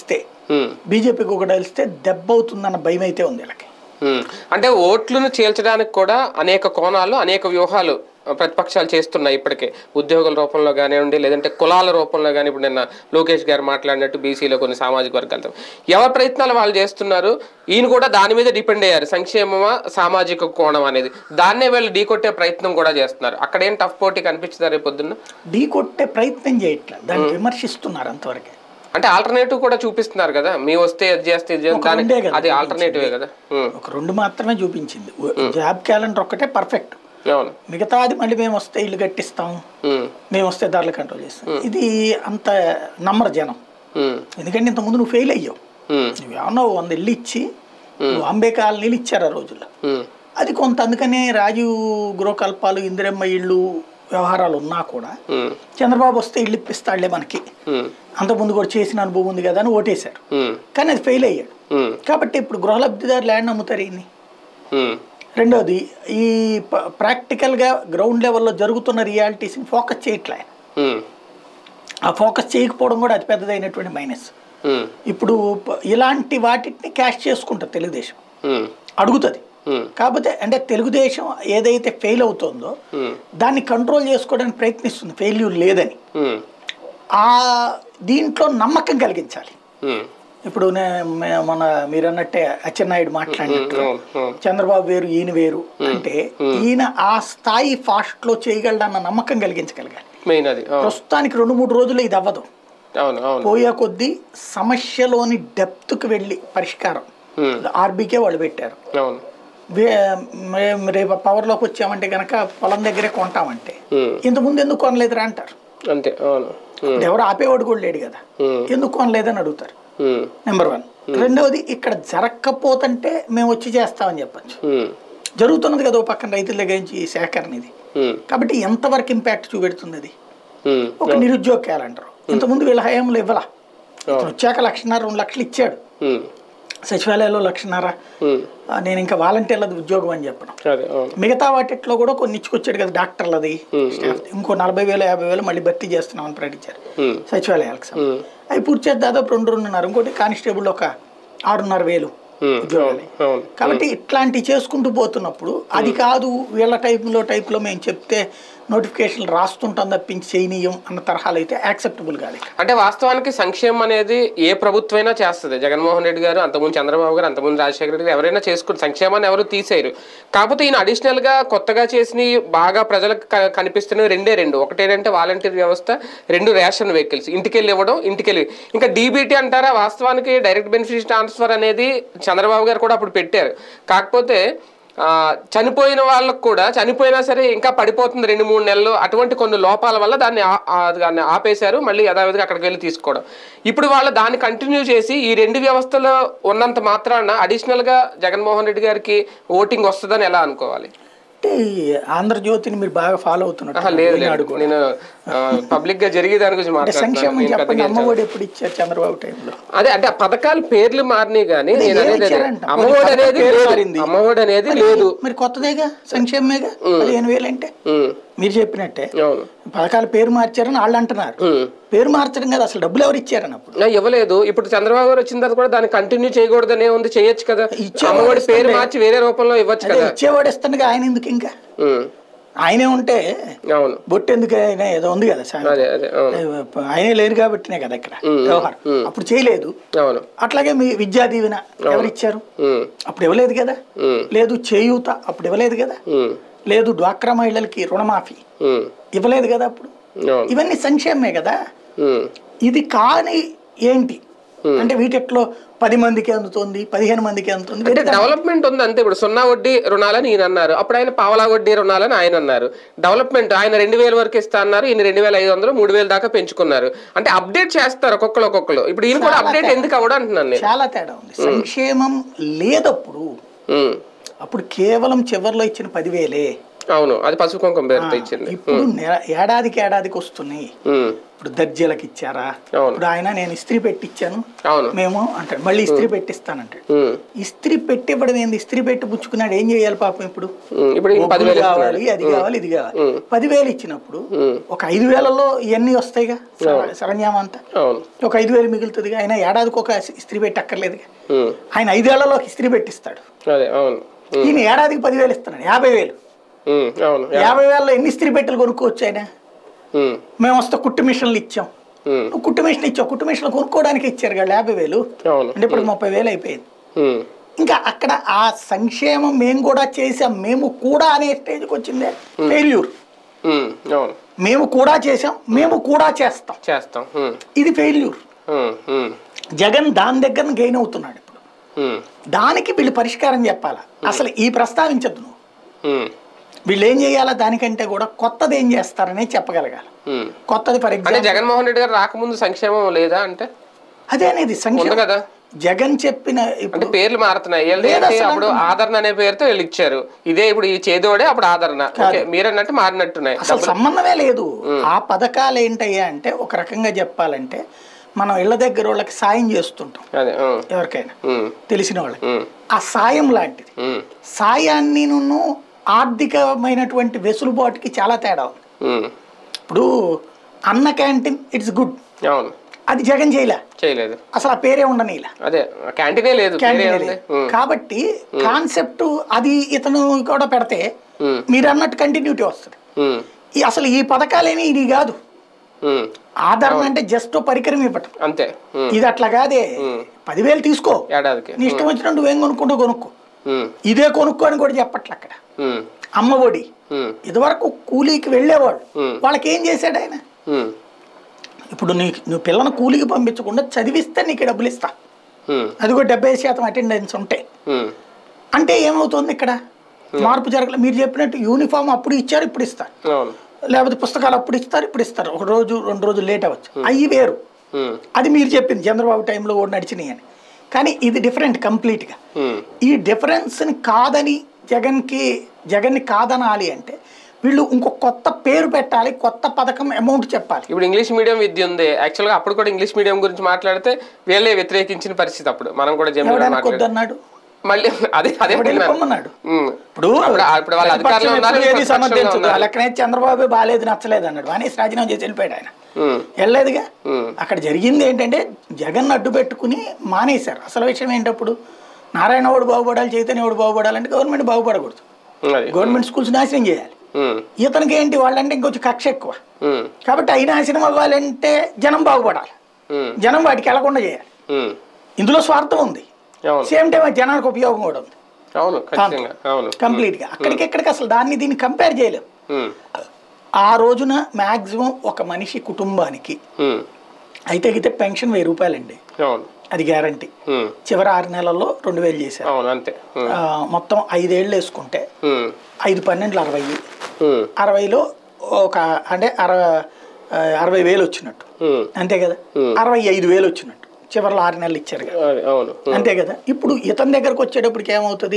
Speaker 1: ఉమ్,
Speaker 2: బీజేపీకి ఒకటి తెలిస్తే దెబ్బ అవుతుందన్న భయం అయితే ఉంది వీళ్ళకి
Speaker 1: ఉమ్. అంటే ఓట్లను చీల్చడానికి కూడా అనేక కోణాలు అనేక వ్యూహాలు ఆ, ప్రతిపక్షాలు చేస్తున్నాయి ఇప్పటికే ఉద్యోగుల రూపంలో కానివ్వండి లేదంటే కులాల రూపంలో కానీ ఇప్పుడు నిన్న లోకేష్ గారు మాట్లాడినట్టు బీసీలో కొన్ని సామాజిక వర్గాలతో ఎవరి ప్రయత్నాలు వాళ్ళు చేస్తున్నారు ఈయన కూడా దాని మీద డిపెండ్ అయ్యారు సంక్షేమమా సామాజిక కోణం అనేది దాన్నే వీళ్ళు ఢీకొట్టే ప్రయత్నం కూడా చేస్తున్నారు అక్కడ ఏం టఫ్ పోటీ కనిపించిందా రేపు పొద్దున్న
Speaker 2: ఢీ కొట్టే ప్రయత్నం చేయట్లేదు దాన్ని విమర్శిస్తున్నారు అంతవరకే
Speaker 1: అంటే ఆల్టర్నేటివ్ కూడా చూపిస్తున్నారు కదా మీ వస్తే అది చేస్తే ఇది చేస్తే
Speaker 2: ఒక
Speaker 1: దాని-
Speaker 2: రెండే కదా
Speaker 1: అది ఆల్టర్నేటివే కదా ఉమ్,
Speaker 2: ఒక రెండు మాత్రమే చూపించింది జాబ్ క్యాలెండర్ ఒక్కటే పర్ఫెక్ట్
Speaker 1: అవును
Speaker 2: మిగతాది మళ్ళీ మేము వస్తే ఇల్లు కట్టిస్తాం
Speaker 1: ఉమ్,
Speaker 2: మేము వస్తే ధరలు కంట్రోల్ చేస్తాం ఇది అంత నమ్మరు జనం
Speaker 1: ఉమ్,
Speaker 2: ఎందుకంటే ఇంతకుముందు నువ్వు ఫెయిల్ అయ్యావు
Speaker 1: ఉమ్,
Speaker 2: నువ్వేమన్నా వంద ఇల్లు ఇచ్చి నువ్వు అంబే కాలనీలు ఇచ్చారు ఆ రోజుల్లో
Speaker 1: ఉమ్,
Speaker 2: అది కొంత అందుకనే రాజీవ్ గృహకల్పాలు ఇందిరమ్మ ఇళ్ళు వ్యవహారాలు ఉన్నా కూడా
Speaker 1: ఉమ్,
Speaker 2: చంద్రబాబు వస్తే ఇల్లు ఇప్పిస్తాడులే మనకి
Speaker 1: ఉమ్,
Speaker 2: అంతకుముందు కూడా చేసిన అనుభవం ఉంది కదా అని ఓటేశారు
Speaker 1: ఉమ్,
Speaker 2: కానీ అది ఫెయిల్ అయ్యాడు
Speaker 1: ఉమ్,
Speaker 2: కాబట్టి ఇప్పుడు గృహలబ్ధిదారు ల్యాండ్ అమ్ముతారు ఈయన్ని
Speaker 1: ఉమ్,
Speaker 2: రెండోది ఈ ప- ప్రాక్టికల్గా గ్రౌండ్ లెవెల్లో జరుగుతున్న రియాలిటీస్ని ఫోకస్ చేయట్లే
Speaker 1: ఉమ్,
Speaker 2: ఆ ఫోకస్ చేయకపోవడం కూడా అతి పెద్దదైనటువంటి మైనస్
Speaker 1: ఉమ్,
Speaker 2: ఇప్పుడు ప- ఇలాంటి వాటిని క్యాష్ చేసుకుంటుంది తెలుగుదేశం
Speaker 1: ఉమ్,
Speaker 2: అడుగుతుంది
Speaker 1: ఉమ్,
Speaker 2: కాకపోతే అంటే తెలుగుదేశం ఏదైతే ఫెయిల్ అవుతుందో
Speaker 1: ఉమ్,
Speaker 2: దాన్ని కంట్రోల్ చేసుకోవడానికి ప్రయత్నిస్తుంది ఫెయిల్యూర్ లేదని
Speaker 1: ఉమ్,
Speaker 2: ఆ దీంట్లో నమ్మకం కలిగించాలి
Speaker 1: ఉమ్,
Speaker 2: ఇప్పుడు నే- మే- మన మీరు అన్నట్టే అచ్చెన్నాయుడు మాట్లాడినట్టు
Speaker 1: అవును, అవును.
Speaker 2: చంద్రబాబు వేరు ఈయన వేరు అంటే ఈయన ఆ స్థాయి ఫాస్ట్ లో చేయగలడన్న నమ్మకం కలిగించగలగాలి
Speaker 1: మెయిన్ అది అవును
Speaker 2: ప్రస్తుతానికి రెండు మూడు రోజులు ఇది అవ్వదు
Speaker 1: అవును అవును
Speaker 2: పోయే కొద్దీ సమస్యలోని డెప్త్కి వెళ్ళి పరిష్కారం
Speaker 1: ఉమ్,
Speaker 2: ఆర్బీకే వాళ్ళు పెట్టారు
Speaker 1: అవును
Speaker 2: వే- మేము రేపు పవర్లోకి వచ్చామంటే కనుక పొలం దగ్గరే కొంటామంటే
Speaker 1: ఉమ్,
Speaker 2: ఇంతకుముందు ఎందుకు కొనలేదురా అంటారు
Speaker 1: అంతే అవును ఉమ్,
Speaker 2: ఎవరు ఆపేవాడు కూడా లేడు కదా
Speaker 1: ఉమ్,
Speaker 2: ఎందుకు కొనలేదని అడుగుతారు
Speaker 1: ఉమ్,
Speaker 2: నెంబర్ వన్ రెండవది ఇక్కడ జరగకపోతుంటే మేము వచ్చి చేస్తామని చెప్పచ్చు
Speaker 1: ఉమ్,
Speaker 2: జరుగుతున్నది కదా ఓ పక్కన రైతుల దగ్గర నుంచి ఈ సేకరణ ఇది
Speaker 1: ఉమ్,
Speaker 2: కాబట్టి ఎంతవరకు ఇంపాక్ట్ చూపెడుతుంది అది
Speaker 1: ఉమ్,
Speaker 2: ఒక నిరుద్యోగ క్యాలెండర్ ఇంతకుముందు వీళ్ళ హయాంలో ఇవ్వాల ఇతను వచ్చాక లక్షన్నర రెండు లక్షలు ఇచ్చాడు
Speaker 1: ఉమ్,
Speaker 2: సచివాలయంలో లక్షన్నర
Speaker 1: ఉమ్,
Speaker 2: ఆ, నేను ఇంకా వాలంటీర్లది ఉద్యోగం అని చెప్పడం
Speaker 1: అదే అవును
Speaker 2: మిగతా వాటిట్లో కూడా కొన్ని ఇచ్చుకొచ్చాడు కదా డాక్టర్లది స్టాఫ్ ఇంకో నలభై వేలు యాభై వేలు మళ్ళీ భర్తీ చేస్తున్నామని ప్రకటించారు
Speaker 1: ఉమ్,
Speaker 2: సచివాలయాలకు సంబంధించి.
Speaker 1: ఉమ్,
Speaker 2: అవి పూర్తి చేసి దాదాపు రెండు రెండున్నర ఇంకోటి కానిస్టేబుల్ ఒక ఆరున్నర వేలు
Speaker 1: ఉమ్,
Speaker 2: ఉద్యోగాలు
Speaker 1: అవును
Speaker 2: కాబట్టి ఇట్లాంటివి చేసుకుంటూ పోతున్నప్పుడు అది కాదు వీళ్ళ టైపులో టైప్లో మేము చెప్తే నోటిఫికేషన్లు రాస్తుంటాం తప్పించి చేయనీయం అన్న తరహాలు అయితే యాక్సెప్టబుల్ కాదు ఇక.
Speaker 1: అంటే వాస్తవానికి సంక్షేమం అనేది ఏ ప్రభుత్వమైనా చేస్తుంది జగన్మోహన్ రెడ్డి గారు అంతకుముందు చంద్రబాబు గారు అంతకుముందు రాజశేఖర రెడ్డి గారు ఎవరైనా చేసుకుని సంక్షేమాన్ని ఎవరు తీసేయరు కాకపోతే ఈయన అడిషనల్ గా కొత్తగా చేసిన బాగా ప్రజలకు క- కనిపిస్తున్నవి రెండే రెండు ఒకటేంటంటే వాలంటీర్ వ్యవస్థ రెండు రేషన్ వెహికల్స్ ఇంటికెళ్ళి ఇవ్వడం ఇంటికెళ్ళి ఇంకా డీబీటీ అంటారా వాస్తవానికి డైరెక్ట్ బెనిఫిట్ ట్రాన్స్ఫర్ అనేది చంద్రబాబు గారు కూడా అప్పుడు పెట్టారు కాకపోతే ఆ, చనిపోయిన వాళ్ళకు కూడా చనిపోయినా సరే ఇంకా పడిపోతుంది రెండు మూడు నెలలు అటువంటి కొన్ని లోపాల వల్ల దాన్ని ఆ- ఆ- దాన్ని ఆపేశారు మళ్ళీ యథావిధిగా అక్కడికి వెళ్ళి తీసుకోవడం ఇప్పుడు వాళ్ళు దాన్ని కంటిన్యూ చేసి ఈ రెండు వ్యవస్థలో ఉన్నంత మాత్రాన అడిషనల్గా జగన్మోహన్ రెడ్డి గారికి ఓటింగ్ వస్తుందని ఎలా అనుకోవాలి
Speaker 2: అంటే ఈ ఆంధ్రజ్యోతిని మీరు బాగా ఫాలో అవుతున్నట్టు
Speaker 1: ఆహా, లేదు
Speaker 2: ఈనాడు
Speaker 1: లేదు
Speaker 2: కూడా.
Speaker 1: నేను పబ్లిక్ గా జరిగే దాని గురించి
Speaker 2: అంటే
Speaker 1: మాట్లాడుతున్నాను
Speaker 2: సంక్షేమం
Speaker 1: నేను
Speaker 2: చెప్పండి
Speaker 1: పెద్దగా
Speaker 2: అమ్మఒడి ఎప్పుడు ఇచ్చారు చంద్రబాబు టైంలో
Speaker 1: అదే అంటే ఆ పథకాల పేర్లు మారినాయి కానీ నేను
Speaker 2: ఏం
Speaker 1: అనేది అదే.
Speaker 2: ఇచ్చారంట?
Speaker 1: అమ్మఒడి
Speaker 2: పథకం
Speaker 1: అనేది
Speaker 2: పేరు
Speaker 1: లేదు
Speaker 2: మారింది.
Speaker 1: అమ్మఒడి అనేది లేదు
Speaker 2: మరి కొత్తదేగా సంక్షేమేగా పదిహేను వేలు అంటే
Speaker 1: ఉమ్,
Speaker 2: మీరు చెప్పినట్టే
Speaker 1: అవును
Speaker 2: పథకాల పేరు మార్చారని వాళ్ళు అంటున్నారు
Speaker 1: ఉమ్.
Speaker 2: పేరు మార్చడం కదా అసలు డబ్బులు ఎవరు ఇచ్చారని అప్పుడు
Speaker 1: నా ఇవ్వలేదు ఇప్పుడు చంద్రబాబు గారు వచ్చిన తర్వాత కూడా దాన్ని కంటిన్యూ చేయకూడదనే ఉంది చేయొచ్చు కదా
Speaker 2: ఇచ్చేవాడు
Speaker 1: అమ్మఒడి పేరు
Speaker 2: ఇస్తుండే.
Speaker 1: మార్చి వేరే రూపంలో ఇవ్వచ్చు
Speaker 2: అదే
Speaker 1: కదా
Speaker 2: ఇచ్చేవాడు ఇస్తుండగా ఆయన ఎందుకు ఇంకా
Speaker 1: ఉమ్,
Speaker 2: ఆయనే ఉంటే
Speaker 1: అవును
Speaker 2: బొట్టు ఎందుకు ఆయన ఏదో ఉంది కదా సామెత.
Speaker 1: అదే అదే అవును
Speaker 2: ఆయనే లేరు కాబట్టినే కదా ఇక్కడ వ్యవహారం అప్పుడు చేయలేదు
Speaker 1: అవును
Speaker 2: అట్లాగే మీ విద్యా దీవెన ఎవరు ఇచ్చారు
Speaker 1: ఉమ్,
Speaker 2: అప్పుడు ఇవ్వలేదు కదా
Speaker 1: ఉమ్,
Speaker 2: లేదు చేయూత అప్పుడు ఇవ్వలేదు కదా
Speaker 1: ఉమ్,
Speaker 2: లేదు డ్వాక్రా మహిళలకి రుణమాఫీ
Speaker 1: ఉమ్,
Speaker 2: ఇవ్వలేదు కదా అప్పుడు
Speaker 1: అవును
Speaker 2: ఇవన్నీ సంక్షేమమే కదా
Speaker 1: ఉమ్,
Speaker 2: ఇది కాని ఏంటి అంటే వీటిట్లో పది మందికి అందుతుంది పదిహేను మందికి అందుతుంది
Speaker 1: అంటే డెవలప్మెంట్ ఉంది అంతే ఇప్పుడు సున్నా వడ్డీ రుణాలని ఈయన అన్నారు అప్పుడు ఆయన పావలా వడ్డీ రుణాలని ఆయన అన్నారు డెవలప్మెంట్ ఆయన రెండు వేల వరకు ఇస్తా అన్నారు ఈయన రెండు వేల ఐదు వందలు మూడు వేల దాకా పెంచుకున్నారు అంటే అప్డేట్ చేస్తారు ఒక్కొక్కరు ఒక్కొక్కరు ఇప్పుడు ఈయన కూడా అప్డేట్ ఎందుకు అవ్వడం అంటున్నాను నేను
Speaker 2: చాలా తేడా ఉంది సంక్షేమం లేదప్పుడు
Speaker 1: ఉమ్,
Speaker 2: అప్పుడు కేవలం చివరిలో ఇచ్చిన పదివేలే
Speaker 1: అవును అది పసుపు కుంకుమ పేరుతో ఇచ్చింది
Speaker 2: ఇప్పుడు నెల- ఏడాదికి ఏడాదికి వస్తున్నాయి
Speaker 1: ఉమ్,
Speaker 2: ఇప్పుడు దర్జీలకు ఇచ్చారా
Speaker 1: అవును.
Speaker 2: ఇప్పుడు ఆయన నేను ఇస్త్రీ పెట్టించాను
Speaker 1: అవును
Speaker 2: మేము అంటాడు మళ్ళీ ఇస్త్రీ పెట్టిస్తానంటాడు
Speaker 1: ఉమ్,
Speaker 2: ఇస్త్రీ పెట్టి ఇవ్వడం ఏంది ఇస్త్రీ పెట్టి పుచ్చుకున్నాడు ఏం చేయాలి పాపం ఇప్పుడు
Speaker 1: ఉమ్, ఇప్పుడు ఇంక
Speaker 2: బొగ్గులు
Speaker 1: పదివేలు
Speaker 2: కావాలి
Speaker 1: ఇస్తున్నాడు.
Speaker 2: అది కావాలి ఇది కావాలి పదివేలు ఇచ్చినప్పుడు ఒక ఐదు వేలలో ఇవన్నీ వస్తాయిగా సర- సరంజామా అంతా
Speaker 1: అవును
Speaker 2: ఒక ఐదు వేలు మిగులుతుందిగా ఆయన ఏడాదికి ఒక ఇస్త్రీ పెట్టి అక్కర్లేదుగా
Speaker 1: ఉమ్,
Speaker 2: ఆయన ఐదేళ్లలో ఇస్త్రీ పెట్టిస్తాడు
Speaker 1: అదే అవును ఉమ్,
Speaker 2: ఈయన ఏడాదికి పదివేలు ఇస్తున్నాడు యాభై వేలు
Speaker 1: ఉమ్, అవును
Speaker 2: యాభై వేలలో ఎన్ని ఇస్త్రీ పెట్టెలు కొనుక్కోవచ్చు ఆయన
Speaker 1: ఉమ్,
Speaker 2: మేము వస్తే కుట్టు మిషన్లు ఇచ్చాం
Speaker 1: ఉమ్,
Speaker 2: నువ్వు కుట్టు మిషన్ ఇచ్చావు కుట్టు మిషన్లు కొనుక్కోవడానికి ఇచ్చారు కదా యాభై వేలు
Speaker 1: అవును
Speaker 2: అంటే ఇప్పుడు ముప్పై వేలు అయిపోయింది
Speaker 1: ఉమ్,
Speaker 2: ఇంకా అక్కడ ఆ సంక్షేమం మేము కూడా చేసాం మేము కూడా అనే స్టేజ్కి వచ్చిందే ఫెయిల్యూర్
Speaker 1: ఉమ్, అవును
Speaker 2: మేము కూడా చేసాం మేము కూడా చేస్తాం
Speaker 1: చేస్తాం ఉమ్,
Speaker 2: ఇది ఫెయిల్యూర్
Speaker 1: ఉమ్, ఉమ్,
Speaker 2: జగన్ దాని దగ్గర గెయిన్ అవుతున్నాడు ఇప్పుడు
Speaker 1: ఉమ్,
Speaker 2: దానికి వీళ్ళు పరిష్కారం చెప్పాలా అసలు ఈ ప్రస్తావించద్దు నువ్వు
Speaker 1: ఉమ్,
Speaker 2: వీళ్ళు ఏం చేయాలా దానికంటే కూడా కొత్తది ఏం చేస్తారనే చెప్పగలగాలి
Speaker 1: ఉమ్.
Speaker 2: కొత్తది ఫర్
Speaker 1: అంటే
Speaker 2: ఎగ్జాంపుల్
Speaker 1: జగన్మోహన్ రెడ్డి గారు రాకముందు సంక్షేమం లేదా అంటే
Speaker 2: అదే అనేది
Speaker 1: ఉంది
Speaker 2: సంక్షేమ
Speaker 1: కదా
Speaker 2: జగన్ చెప్పిన
Speaker 1: అంటే
Speaker 2: ఇప్పుడు
Speaker 1: పేర్లు మారుతున్నాయి వీళ్ళు
Speaker 2: లేదు
Speaker 1: ఏంటి
Speaker 2: అసలు
Speaker 1: అప్పుడు ఆదరణ అనే పేరుతో వీళ్ళు ఇచ్చారు ఇదే ఇప్పుడు ఈ చేదోడే అప్పుడు ఆదరణ ఓకే మీరన్నట్టు మారినట్టున్నాయి
Speaker 2: అసలు సంబంధమే లేదు ఆ పథకాలు ఏంటయ్యా అంటే ఒక రకంగా చెప్పాలంటే మనం ఇళ్ళ దగ్గర వాళ్ళకి సాయం చేస్తుంటాం
Speaker 1: అదే ఉమ్,
Speaker 2: ఎవరికైనా
Speaker 1: ఉమ్,
Speaker 2: తెలిసిన వాళ్ళకి
Speaker 1: ఉమ్,
Speaker 2: ఆ సాయం లాంటిది
Speaker 1: ఉమ్,
Speaker 2: సాయాన్ని నువ్వు ఆర్థికమైనటువంటి వెసులుబాటుకి చాలా తేడా ఉంది
Speaker 1: ఉమ్.
Speaker 2: ఇప్పుడు అన్న క్యాంటీన్ ఇట్స్ గుడ్
Speaker 1: అవును
Speaker 2: అది జగన్ చేయలే
Speaker 1: చేయలేదు
Speaker 2: అసలు ఆ పేరే ఉండనీలా
Speaker 1: అదే క్యాంటీనే లేదు
Speaker 2: క్యాంటీన్
Speaker 1: వేరే
Speaker 2: అనేది.
Speaker 1: ఉంది. ఉమ్,
Speaker 2: కాబట్టి కాన్సెప్ట్ అది ఇతను కూడా పెడితే
Speaker 1: ఉమ్,
Speaker 2: మీరు అన్నట్టు కంటిన్యూటీ వస్తుంది
Speaker 1: ఉమ్,
Speaker 2: ఈ అసలు ఈ పథకాలేమి ఇది కాదు
Speaker 1: ఉమ్.
Speaker 2: ఆదరణ అంటే జస్ట్ పరికరం ఇవ్వటం
Speaker 1: అంతే ఉమ్,
Speaker 2: ఇది అట్లా కాదే పదివేలు తీసుకో
Speaker 1: ఏడాదికి
Speaker 2: నీ ఇష్టం వచ్చినట్టు నువ్వేం కొనుక్కుంటూ కొనుక్కో
Speaker 1: ఉమ్,
Speaker 2: ఇదే కొనుక్కో అని కూడా చెప్పట్లే అక్కడ
Speaker 1: ఉమ్,
Speaker 2: అమ్మ ఒడి
Speaker 1: ఉమ్,
Speaker 2: ఇదివరకు కూలీకి వెళ్ళేవాడు
Speaker 1: Hmm.
Speaker 2: వాళ్ళకి ఏం చేశాడు ఆయన
Speaker 1: ఉమ్,
Speaker 2: ఇప్పుడు నీ నువ్వు పిల్లని కూలికి పంపించకుండా చదివిస్తే నీకు డబ్బులు ఇస్తా
Speaker 1: ఉమ్,
Speaker 2: అది కూడా డెబ్బై శాతం అటెండెన్స్ ఉంటే
Speaker 1: ఉమ్,
Speaker 2: అంటే ఏమవుతుంది ఇక్కడ మార్పు జరగలేదు మీరు చెప్పినట్టు యూనిఫామ్ అప్పుడు ఇచ్చారు ఇప్పుడు ఇస్తారు
Speaker 1: అవును
Speaker 2: లేకపోతే పుస్తకాలు అప్పుడు ఇస్తారు ఇప్పుడు ఇస్తారు ఒక రోజు రెండు రోజులు లేట్ అవ్వచ్చు అవి వేరు
Speaker 1: ఉమ్,
Speaker 2: అది మీరు చెప్పింది చంద్రబాబు టైంలో కూడా నడిచినాయి అని కానీ ఇది డిఫరెంట్ కంప్లీట్గా
Speaker 1: ఉమ్,
Speaker 2: ఈ డిఫరెన్స్ని కాదని జగన్కి జగన్ని కాదనాలి అంటే వీళ్ళు ఇంకో కొత్త పేరు పెట్టాలి కొత్త పథకం అమౌంట్ చెప్పాలి
Speaker 1: ఇప్పుడు ఇంగ్లీష్ మీడియం విద్య ఉంది యాక్చువల్ గా అప్పుడు కూడా ఇంగ్లీష్ మీడియం గురించి మాట్లాడితే వీళ్ళే వ్యతిరేకించిన పరిస్థితి అప్పుడు మనం కూడా జమ్మూ
Speaker 2: ఎవడైనా
Speaker 1: మాట్లాడారు
Speaker 2: కొద్దన్నాడు
Speaker 1: మళ్ళీ అదే అదే
Speaker 2: ఎవడు
Speaker 1: అంటున్నాను.
Speaker 2: వెళ్ళిపోమన్నాడు
Speaker 1: ఉమ్,
Speaker 2: ఇప్పుడు
Speaker 1: అప్పుడు ఇప్పుడు వాళ్ళ అధికారంలో
Speaker 2: ప్రతిపక్షం
Speaker 1: ఉన్నారు
Speaker 2: ఎప్పుడు ఏది
Speaker 1: ప్రతిపక్షంలో
Speaker 2: సమర్థించదు
Speaker 1: ఉన్నారు.
Speaker 2: అలాగనే చంద్రబాబు బాగాలేదు నచ్చలేదు అన్నాడు అనేసి రాజీనామా చేసి వెళ్ళిపోయాడు ఆయన
Speaker 1: ఉమ్,
Speaker 2: వెళ్ళలేదుగా
Speaker 1: ఉమ్,
Speaker 2: అక్కడ జరిగింది ఏంటంటే జగన్ అడ్డు పెట్టుకుని మానేశారు అసలు విషయం ఏంటప్పుడు నారాయణ వాడు బాగుపడాలి చైతన్య వాడు బాగుపడాలంటే గవర్నమెంట్ బాగుపడకూడదు
Speaker 1: ఉమ్, అది
Speaker 2: గవర్నమెంట్ స్కూల్స్ నాశనం చేయాలి
Speaker 1: ఉమ్,
Speaker 2: ఇతనికి ఏంటి వాళ్ళంటే ఇంకొంచెం కక్ష ఎక్కువ
Speaker 1: ఉమ్,
Speaker 2: కాబట్టి అవి నాశనం అవ్వాలంటే జనం బాగుపడాలి
Speaker 1: ఉమ్,
Speaker 2: జనం వాటికి వెళ్లకుండా చేయాలి
Speaker 1: ఉమ్,
Speaker 2: ఇందులో స్వార్థం ఉంది
Speaker 1: అవును
Speaker 2: సేమ్ టైం జనానికి ఉపయోగం కూడా ఉంది
Speaker 1: అవును ఖచ్చితంగా అవును
Speaker 2: కంప్లీట్ గా అక్కడికి ఎక్కడికి అసలు దాన్ని దీన్ని కంపేర్ చేయలేం
Speaker 1: ఉమ్,
Speaker 2: ఆ రోజున మాక్సిమం ఒక మనిషి కుటుంబానికి
Speaker 1: ఉమ్,
Speaker 2: అయితే అయితే పెన్షన్ వెయ్యి రూపాయలండి
Speaker 1: అవును
Speaker 2: అది గ్యారంటీ
Speaker 1: ఉమ్,
Speaker 2: చివరి ఆరు నెలల్లో రెండు వేలు చేశారు
Speaker 1: అవును అంతే ఉమ్,
Speaker 2: ఆ, మొత్తం ఐదేళ్ళు వేసుకుంటే
Speaker 1: ఉమ్,
Speaker 2: ఐదు పన్నెండులు అరవై
Speaker 1: ఉమ్,
Speaker 2: అరవైలో ఒక అంటే అరవై అరవై వేలు వచ్చినట్టు
Speaker 1: ఉమ్,
Speaker 2: అంతే కదా అరవై ఐదు వేలు వచ్చినట్టు చివరిలో ఆరు నెలలు ఇచ్చారు కదా
Speaker 1: అది అవును ఉమ్,
Speaker 2: అంతే కదా ఇప్పుడు ఇతని దగ్గరకు వచ్చేటప్పటికి ఏమవుతుంది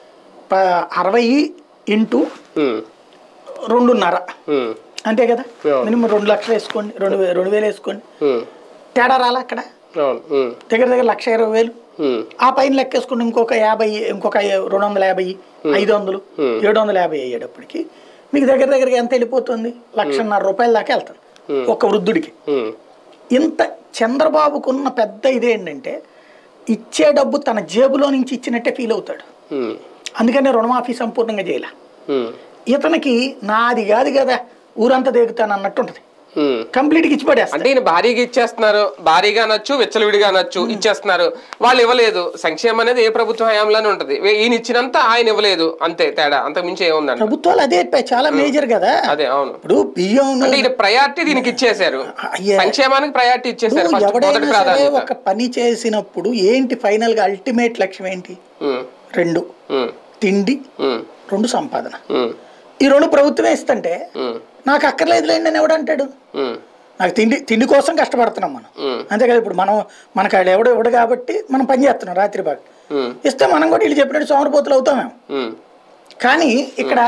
Speaker 2: ప- అరవై ఇంటూ
Speaker 1: ఉమ్,
Speaker 2: రెండున్నర
Speaker 1: ఉమ్,
Speaker 2: అంతే కదా
Speaker 1: Yeah.
Speaker 2: మినిమం రెండు లక్షలు వేసుకోండి రెండు వే- రెండు వేలు వేసుకోండి
Speaker 1: ఉమ్,
Speaker 2: తేడా రాలా అక్కడ
Speaker 1: అవును ఉమ్,
Speaker 2: దగ్గర దగ్గర లక్ష ఇరవై వేలు
Speaker 1: ఉమ్,
Speaker 2: ఆ పైన లెక్కేసుకుని ఇంకొక యాభై ఇంకొక రెండు వందల యాభై ఐదు వందలు ఏడు వందల యాభై అయ్యేటప్పటికి మీకు దగ్గర దగ్గరగా ఎంత వెళ్ళిపోతుంది లక్షన్నర రూపాయల దాకా వెళ్తుంది ఒక వృద్ధుడికి
Speaker 1: ఉమ్,
Speaker 2: ఇంత చంద్రబాబుకున్న పెద్ద ఇదేంటంటే ఇచ్చే డబ్బు తన జేబులో నుంచి ఇచ్చినట్టే ఫీల్ అవుతాడు
Speaker 1: ఉమ్,
Speaker 2: అందుకనే రుణమాఫీ సంపూర్ణంగా చేయాల
Speaker 1: ఉమ్,
Speaker 2: ఇతనికి నాది కాదు కదా ఊరంతా దిగుతాను అన్నట్టు ఉంటుంది
Speaker 1: ఉమ్.
Speaker 2: కంప్లీట్గా ఇచ్చి పడేస్తాడు
Speaker 1: అంటే ఈయన భారీగా ఇచ్చేస్తున్నారు భారీగా అనొచ్చు విచ్చలవిడిగా అనొచ్చు ఇచ్చేస్తున్నారు వాళ్ళు ఇవ్వలేదు సంక్షేమం అనేది ఏ ప్రభుత్వ హయాంలోనే ఉంటది వే- ఈయన ఇచ్చినంత ఆయన ఇవ్వలేదు అంతే తేడా అంతకు మించి ఏముందంట
Speaker 2: ప్రభుత్వాలు అదే ప- చాలా మేజర్ కదా
Speaker 1: అదే అవును
Speaker 2: ఇప్పుడు బియ్యం
Speaker 1: అంటే ఈయన ప్రయారిటీ దీనికి ఇచ్చేశారు
Speaker 2: అయ్యే.
Speaker 1: సంక్షేమానికి ప్రయారిటీ ఇచ్చేశారు
Speaker 2: ఇప్పుడు
Speaker 1: ఫస్ట్ మొదటి
Speaker 2: ఎవడైనా సరే
Speaker 1: ప్రాధాన్యత
Speaker 2: ఒక పని చేసినప్పుడు ఏంటి ఫైనల్ గా అల్టిమేట్ లక్ష్యం ఏంటి
Speaker 1: ఉమ్,
Speaker 2: రెండు
Speaker 1: ఉమ్,
Speaker 2: తిండి
Speaker 1: ఉమ్,
Speaker 2: రెండు సంపాదన
Speaker 1: ఉమ్,
Speaker 2: ఈ రెండు ప్రభుత్వమే ఇస్తుంటే
Speaker 1: ఉమ్,
Speaker 2: నాకు అక్కర్లేదులేండి అని ఎవడంటాడు
Speaker 1: ఉమ్,
Speaker 2: నాకు తిండి తిండి కోసం కష్టపడుతున్నాం మనం
Speaker 1: ఉమ్,
Speaker 2: అంతే కదా ఇప్పుడు మనం మనకు ఆడు ఎవడో ఇవ్వడు కాబట్టి మనం పని చేస్తున్నాం రాత్రి బాగా
Speaker 1: ఉమ్,
Speaker 2: ఇస్తే మనం కూడా వీళ్ళు చెప్పినట్టు సోమరపోతులు అవుతాం మేము
Speaker 1: ఉమ్,
Speaker 2: కానీ ఇక్కడ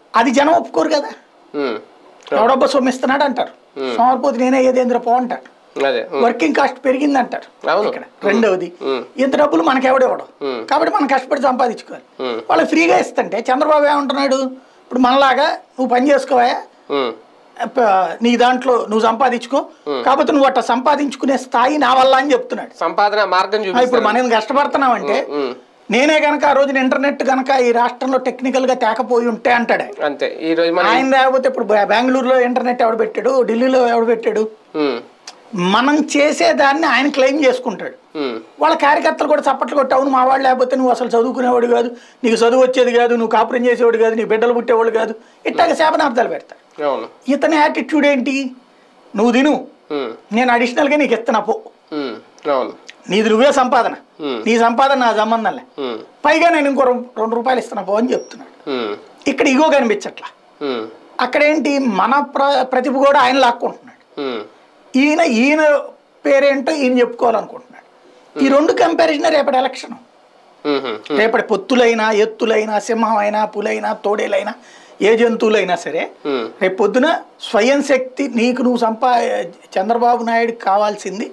Speaker 2: అది జనం ఒప్పుకోరు కదా
Speaker 1: ఉమ్.
Speaker 2: ఎవడబ్బా సొమ్మిస్తున్నాడు అంటారు సోమరిపోతే నేనే ఏదేంద్ర పో అంటారు
Speaker 1: అదే ఉమ్.
Speaker 2: వర్కింగ్ కాస్ట్ పెరిగింది అంటారు
Speaker 1: అవును.
Speaker 2: ఇక్కడ రెండవది
Speaker 1: ఉమ్.
Speaker 2: ఇంత డబ్బులు మనకి ఎవడెవడం
Speaker 1: ఉమ్.
Speaker 2: కాబట్టి మనం కష్టపడి సంపాదించుకోవాలి
Speaker 1: ఉమ్.
Speaker 2: వాళ్ళు ఫ్రీగా ఇస్తుంటే చంద్రబాబు ఏమంటున్నాడు ఇప్పుడు మనలాగా నువ్వు పని చేసుకోవా
Speaker 1: ఉమ్.
Speaker 2: ప- నీ దాంట్లో నువ్వు సంపాదించుకో కాకపోతే నువ్వు అట్లా సంపాదించుకునే స్థాయి నా వల్ల అని చెప్తున్నాడు
Speaker 1: సంపాదన మార్గం
Speaker 2: ఆ, ఇప్పుడు
Speaker 1: చూపిస్తారు
Speaker 2: మనం కష్టపడుతున్నామంటే
Speaker 1: ఉమ్.
Speaker 2: నేనే గనక ఆ రోజున ఇంటర్నెట్ గనక ఈ రాష్ట్రంలో టెక్నికల్ గా తేకపోయి ఉంటే అంటాడు ఆయన.
Speaker 1: అంతే ఈ రోజు మనం
Speaker 2: ఆయన లేకపోతే ఇప్పుడు బె- బెంగళూరులో ఇంటర్నెట్ ఎవడు పెట్టాడు ఢిల్లీలో ఎవడు పెట్టాడు
Speaker 1: ఉమ్.
Speaker 2: మనం చేసేదాన్ని ఆయన క్లెయిమ్ చేసుకుంటాడు
Speaker 1: ఉమ్.
Speaker 2: వాళ్ళ కార్యకర్తలు కూడా చప్పట్లు కొట్టి అవును మా వాళ్ళు లేకపోతే నువ్వు అసలు చదువుకునేవాడు కాదు నీకు చదువు వచ్చేది కాదు నువ్వు కాపురం చేసేవాడు కాదు నీ బిడ్డలు పుట్టేవాడు కాదు ఇట్లాగ శాపనార్థాలు పెడతాడు
Speaker 1: అవును
Speaker 2: ఇతని యాటిట్యూడ్ ఏంటి నువ్వు తిను
Speaker 1: ఉమ్.
Speaker 2: నేను అడిషనల్గా నీకు ఇస్తున్నా పో
Speaker 1: ఉమ్. అవును
Speaker 2: నీది నువ్వే సంపాదన
Speaker 1: ఉమ్.
Speaker 2: నీ సంపాదన నా సంబంధంలే
Speaker 1: ఉమ్.
Speaker 2: పైగా నేను ఇంకో రెండు రెండు రూపాయలు ఇస్తున్నా పో అని చెప్తున్నాడు
Speaker 1: ఉమ్.
Speaker 2: ఇక్కడ ఇగో కనిపించట్లా
Speaker 1: ఉమ్.
Speaker 2: అక్కడేంటి మన ప్ర ప్రతిభ కూడా ఆయన లాక్కుంటున్నాడు
Speaker 1: ఉమ్.
Speaker 2: ఈయన ఈయన పేరేంటో ఈయన చెప్పుకోవాలనుకుంటున్నాడు ఈ రెండు కంపారిజన్ రేపటి ఎలక్షన్
Speaker 1: ఉమ్. ఉమ్.
Speaker 2: రేపటి పొత్తులైనా ఎత్తులైనా సింహం అయినా పులైనా తోడేలైనా ఏ జంతువులైనా సరే
Speaker 1: ఉమ్.
Speaker 2: రేపు పొద్దున స్వయం శక్తి నీకు నువ్వు సంపా చంద్రబాబు నాయుడుకి కావాల్సింది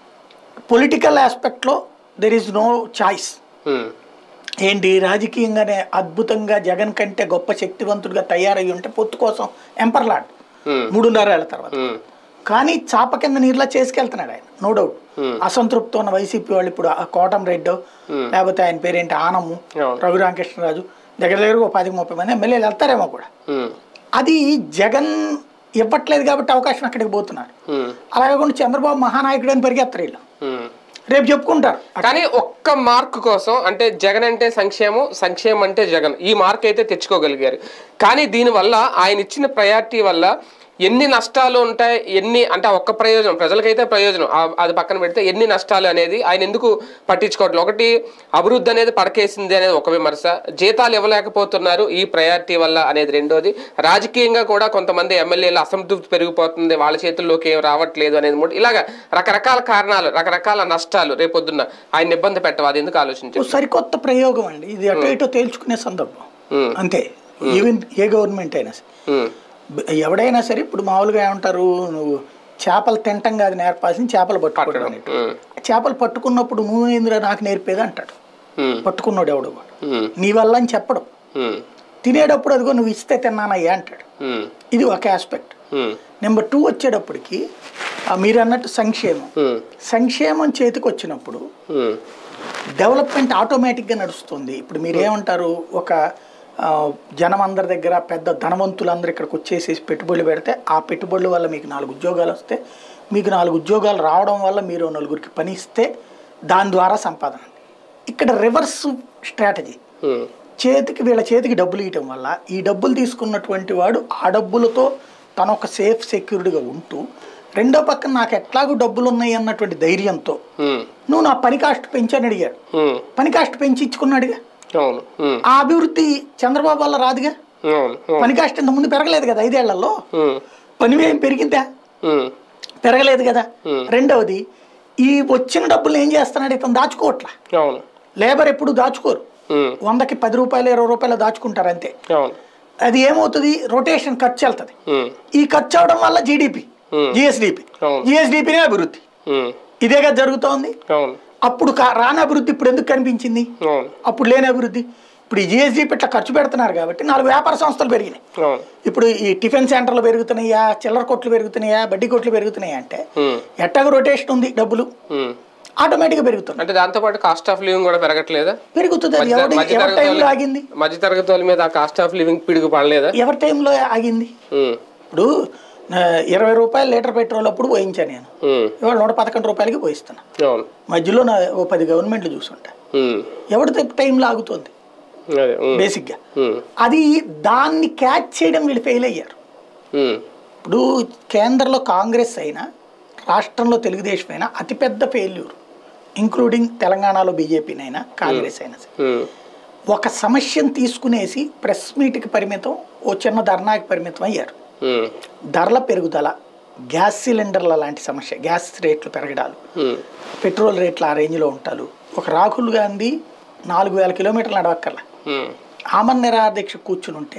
Speaker 2: పొలిటికల్ ఆస్పెక్ట్లో there is no choice
Speaker 1: um.
Speaker 2: ఏంటి రాజకీయంగానే అద్భుతంగా జగన్ కంటే గొప్ప శక్తివంతుడిగా తయారయ్యి ఉంటే పొత్తు కోసం ఎంపర్లాడ్
Speaker 1: ఉమ్.
Speaker 2: మూడున్నర ఏళ్ళ తర్వాత
Speaker 1: ఉమ్.
Speaker 2: కానీ చాప కింద నీరులా చేసుకెళ్తున్నాడు ఆయన నో డౌట్
Speaker 1: Hmm.
Speaker 2: అసంతృప్తి ఉన్న వైసీపీ వాళ్ళు ఇప్పుడు ఆ కోటం రెడ్డో లేకపోతే ఆయన పేరేంటి ఆనము
Speaker 1: అవును.
Speaker 2: రఘు రామకృష్ణరాజు దగ్గర దగ్గర ఒక పది ముప్పై మంది ఎమ్మెల్యేలు వెళ్తారేమో కూడా
Speaker 1: ఉమ్.
Speaker 2: అది జగన్ ఇవ్వట్లేదు కాబట్టి అవకాశం అక్కడికి పోతున్నారు
Speaker 1: ఉమ్.
Speaker 2: అలాగే కూడా చంద్రబాబు మహానాయకుడు అని పరిగెత్తరు వీళ్ళు
Speaker 1: ఉమ్.
Speaker 2: రేపు చెప్పుకుంటారు
Speaker 1: కానీ ఒక్క మార్క్ కోసం అంటే జగన్ అంటే సంక్షేమం సంక్షేమం అంటే జగన్ ఈ మార్క్ అయితే తెచ్చుకోగలిగారు కానీ దీనివల్ల ఆయన ఇచ్చిన ప్రయారిటీ వల్ల ఎన్ని నష్టాలు ఉంటాయి ఎన్ని అంటే ఆ ఒక్క ప్రయోజనం ప్రజలకైతే ప్రయోజనం ఆ- అది పక్కన పెడితే ఎన్ని నష్టాలు అనేది ఆయన ఎందుకు పట్టించుకోవట్లేదు ఒకటి అభివృద్ధి అనేది పడకేసింది అనేది ఒక విమర్శ జీతాలు ఇవ్వలేకపోతున్నారు ఈ ప్రయారిటీ వల్ల అనేది రెండోది రాజకీయంగా కూడా కొంతమంది ఎమ్మెల్యేలు అసంతృప్తి పెరిగిపోతుంది వాళ్ళ చేతుల్లోకి ఏం రావట్లేదు అనేది మూడు ఇలాగ రకరకాల కారణాలు రకరకాల నష్టాలు రేపొద్దున్న ఆయన ఇబ్బంది పెట్టవు అది ఎందుకు ఆలోచించారు
Speaker 2: ఓ సరికొత్త ప్రయోగం అండి ఇది అటో ఇటో తేల్చుకునే సందర్భం
Speaker 1: ఉమ్,
Speaker 2: అంతే ఈవెన్ ఏ గవర్నమెంట్ అయినా సరే
Speaker 1: ఉమ్,
Speaker 2: బ- ఎవడైనా సరే ఇప్పుడు మామూలుగా ఏమంటారు నువ్వు చేపలు తింటం కాదు నేర్పాల్సింది చేపలు పట్టుకోవడం అనేటి.
Speaker 1: ఉమ్,
Speaker 2: చేపలు పట్టుకున్నప్పుడు నువ్వు ఏందిరా నాకు నేర్పేది అంటాడు
Speaker 1: ఉమ్,
Speaker 2: పట్టుకున్నాడు ఎవడు వాడు
Speaker 1: ఉమ్,
Speaker 2: నీ వల్ల అని చెప్పడం
Speaker 1: ఉమ్,
Speaker 2: తినేటప్పుడు అదిగో నువ్వు ఇస్తే తిన్నానయ్యా అంటాడు
Speaker 1: ఉమ్,
Speaker 2: ఇది ఒక ఆస్పెక్ట్
Speaker 1: ఉమ్,
Speaker 2: నెంబర్ టూ వచ్చేటప్పటికి ఆ మీరు అన్నట్టు సంక్షేమం
Speaker 1: ఉమ్,
Speaker 2: సంక్షేమం చేతికి వచ్చినప్పుడు
Speaker 1: ఉమ్,
Speaker 2: డెవలప్మెంట్ ఆటోమేటిక్గా నడుస్తుంది ఇప్పుడు మీరు ఏమంటారు ఒక ఆ, జనం అందరి దగ్గర పెద్ద ధనవంతులందరూ ఇక్కడికి వచ్చేసేసి పెట్టుబడులు పెడితే ఆ పెట్టుబడుల వల్ల మీకు నాలుగు ఉద్యోగాలు వస్తే మీకు నాలుగు ఉద్యోగాలు రావడం వల్ల మీరు నలుగురికి పని ఇస్తే దాని ద్వారా సంపాదన ఇక్కడ రివర్స్ స్ట్రాటజీ
Speaker 1: ఉమ్,
Speaker 2: చేతికి వీళ్ళ చేతికి డబ్బులు ఇవ్వటం వల్ల ఈ డబ్బులు తీసుకున్నటువంటి వాడు ఆ డబ్బులతో తన ఒక సేఫ్ సెక్యూరిటీగా ఉంటూ రెండో పక్కన నాకు ఎట్లాగూ డబ్బులు ఉన్నాయి అన్నటువంటి ధైర్యంతో
Speaker 1: ఉమ్,
Speaker 2: నువ్వు నా పని కాస్ట్ పెంచని అడిగాడు
Speaker 1: ఉమ్,
Speaker 2: పని కాస్ట్ పెంచి ఇచ్చుకున్నాడుగా
Speaker 1: అవును ఉమ్,
Speaker 2: ఆ అభివృద్ధి చంద్రబాబు వల్ల రాదుగా
Speaker 1: అవును అవును,
Speaker 2: పని కాస్ట్ ఇంత ముందు పెరగలేదు కదా ఐదేళ్లలో
Speaker 1: ఉమ్,
Speaker 2: పని వ్యయం పెరిగిందా
Speaker 1: ఉమ్,
Speaker 2: పెరగలేదు కదా
Speaker 1: Hmm.
Speaker 2: రెండవది ఈ వచ్చిన డబ్బులు ఏం చేస్తున్నాడు ఇతను దాచుకోవట్లా
Speaker 1: అవును
Speaker 2: లేబర్ ఎప్పుడు దాచుకోరు
Speaker 1: ఉమ్,
Speaker 2: వందకి పది రూపాయలు ఇరవై రూపాయలు దాచుకుంటారు అంతే
Speaker 1: అవును
Speaker 2: అది ఏమవుతుంది రొటేషన్ ఖర్చు వెళ్తుంది
Speaker 1: ఉమ్,
Speaker 2: ఈ ఖర్చు అవడం వల్ల జీడిపి
Speaker 1: Hmm.
Speaker 2: జిఎస్డిపి
Speaker 1: అవును.
Speaker 2: జిఎస్డిపినే అభివృద్ధి
Speaker 1: ఉమ్,
Speaker 2: ఇదే కదా జరుగుతోంది
Speaker 1: అవును
Speaker 2: అప్పుడు కా- రాని అభివృద్ధి ఇప్పుడు ఎందుకు కనిపించింది
Speaker 1: అవును
Speaker 2: అప్పుడు లేని అభివృద్ధి ఇప్పుడు ఈ జిఎస్డిపి ఇట్లా ఖర్చు పెడుతున్నారు కాబట్టి నాలుగు వ్యాపార సంస్థలు పెరిగినాయి
Speaker 1: అవును
Speaker 2: ఇప్పుడు ఈ టిఫిన్ సెంటర్లు పెరుగుతున్నాయా చిల్లర కొట్లు పెరుగుతున్నాయా బడ్డీ కొట్లు పెరుగుతున్నాయా అంటే
Speaker 1: ఉమ్,
Speaker 2: ఎట్టగా రొటేషన్ ఉంది డబ్బులు
Speaker 1: ఉమ్.
Speaker 2: ఆటోమేటిక్గా పెరుగుతున్నాయి
Speaker 1: అంటే దాంతో పాటు కాస్ట్ ఆఫ్ లివింగ్ కూడా పెరగట్లేదా
Speaker 2: పెరుగుతుంది అది
Speaker 1: మధ్య-
Speaker 2: ఎవరి
Speaker 1: మధ్య
Speaker 2: ఎవరి
Speaker 1: తరగతి
Speaker 2: టైంలో
Speaker 1: వాళ్ళ-
Speaker 2: ఆగింది
Speaker 1: మధ్య తరగతి వాళ్ళ మీద ఆ కాస్ట్ ఆఫ్ లివింగ్ పిడుగు పడలేదా
Speaker 2: ఎవరి టైంలో ఆగింది
Speaker 1: ఉమ్,
Speaker 2: ఇప్పుడు ఆ, ఇరవై రూపాయలు లీటర్ పెట్రోల్ అప్పుడు పోయించాను నేను
Speaker 1: ఉమ్,
Speaker 2: ఇవాళ నూట పదకొండు రూపాయలకి పోయిస్తున్నా
Speaker 1: అవును
Speaker 2: మధ్యలో నా ఓ పది గవర్నమెంట్లు చూసుంటా
Speaker 1: ఉమ్,
Speaker 2: ఎవరి టైంలో ఆగుతుంది
Speaker 1: అదే ఉమ్,
Speaker 2: బేసిక్గా
Speaker 1: ఉమ్,
Speaker 2: అది దాన్ని క్యాచ్ చేయడం వీళ్ళు ఫెయిల్ అయ్యారు
Speaker 1: ఉమ్,
Speaker 2: ఇప్పుడు కేంద్రంలో కాంగ్రెస్ అయినా రాష్ట్రంలో తెలుగుదేశం అయినా అతిపెద్ద ఫెయిల్యూర్ ఇంక్లూడింగ్ తెలంగాణలో బీజేపీనైనా కాంగ్రెస్ అయినా సరే
Speaker 1: ఉమ్,
Speaker 2: ఒక సమస్యను తీసుకునేసి ప్రెస్ మీట్కి పరిమితం ఓ చిన్న ధర్నాకి పరిమితం అయ్యారు
Speaker 1: ఉమ్,
Speaker 2: ధరల పెరుగుదల గ్యాస్ సిలిండర్ల లాంటి సమస్య గ్యాస్ రేట్లు పెరగడాలు
Speaker 1: ఉమ్,
Speaker 2: పెట్రోల్ రేట్లు ఆ రేంజ్లో ఉంటారు ఒక రాహుల్ గాంధీ నాలుగు వేల కిలోమీటర్లు నడవక్కర్లా
Speaker 1: ఉమ్,
Speaker 2: ఆమన్ నిరాదీక్ష కూర్చుని ఉంటే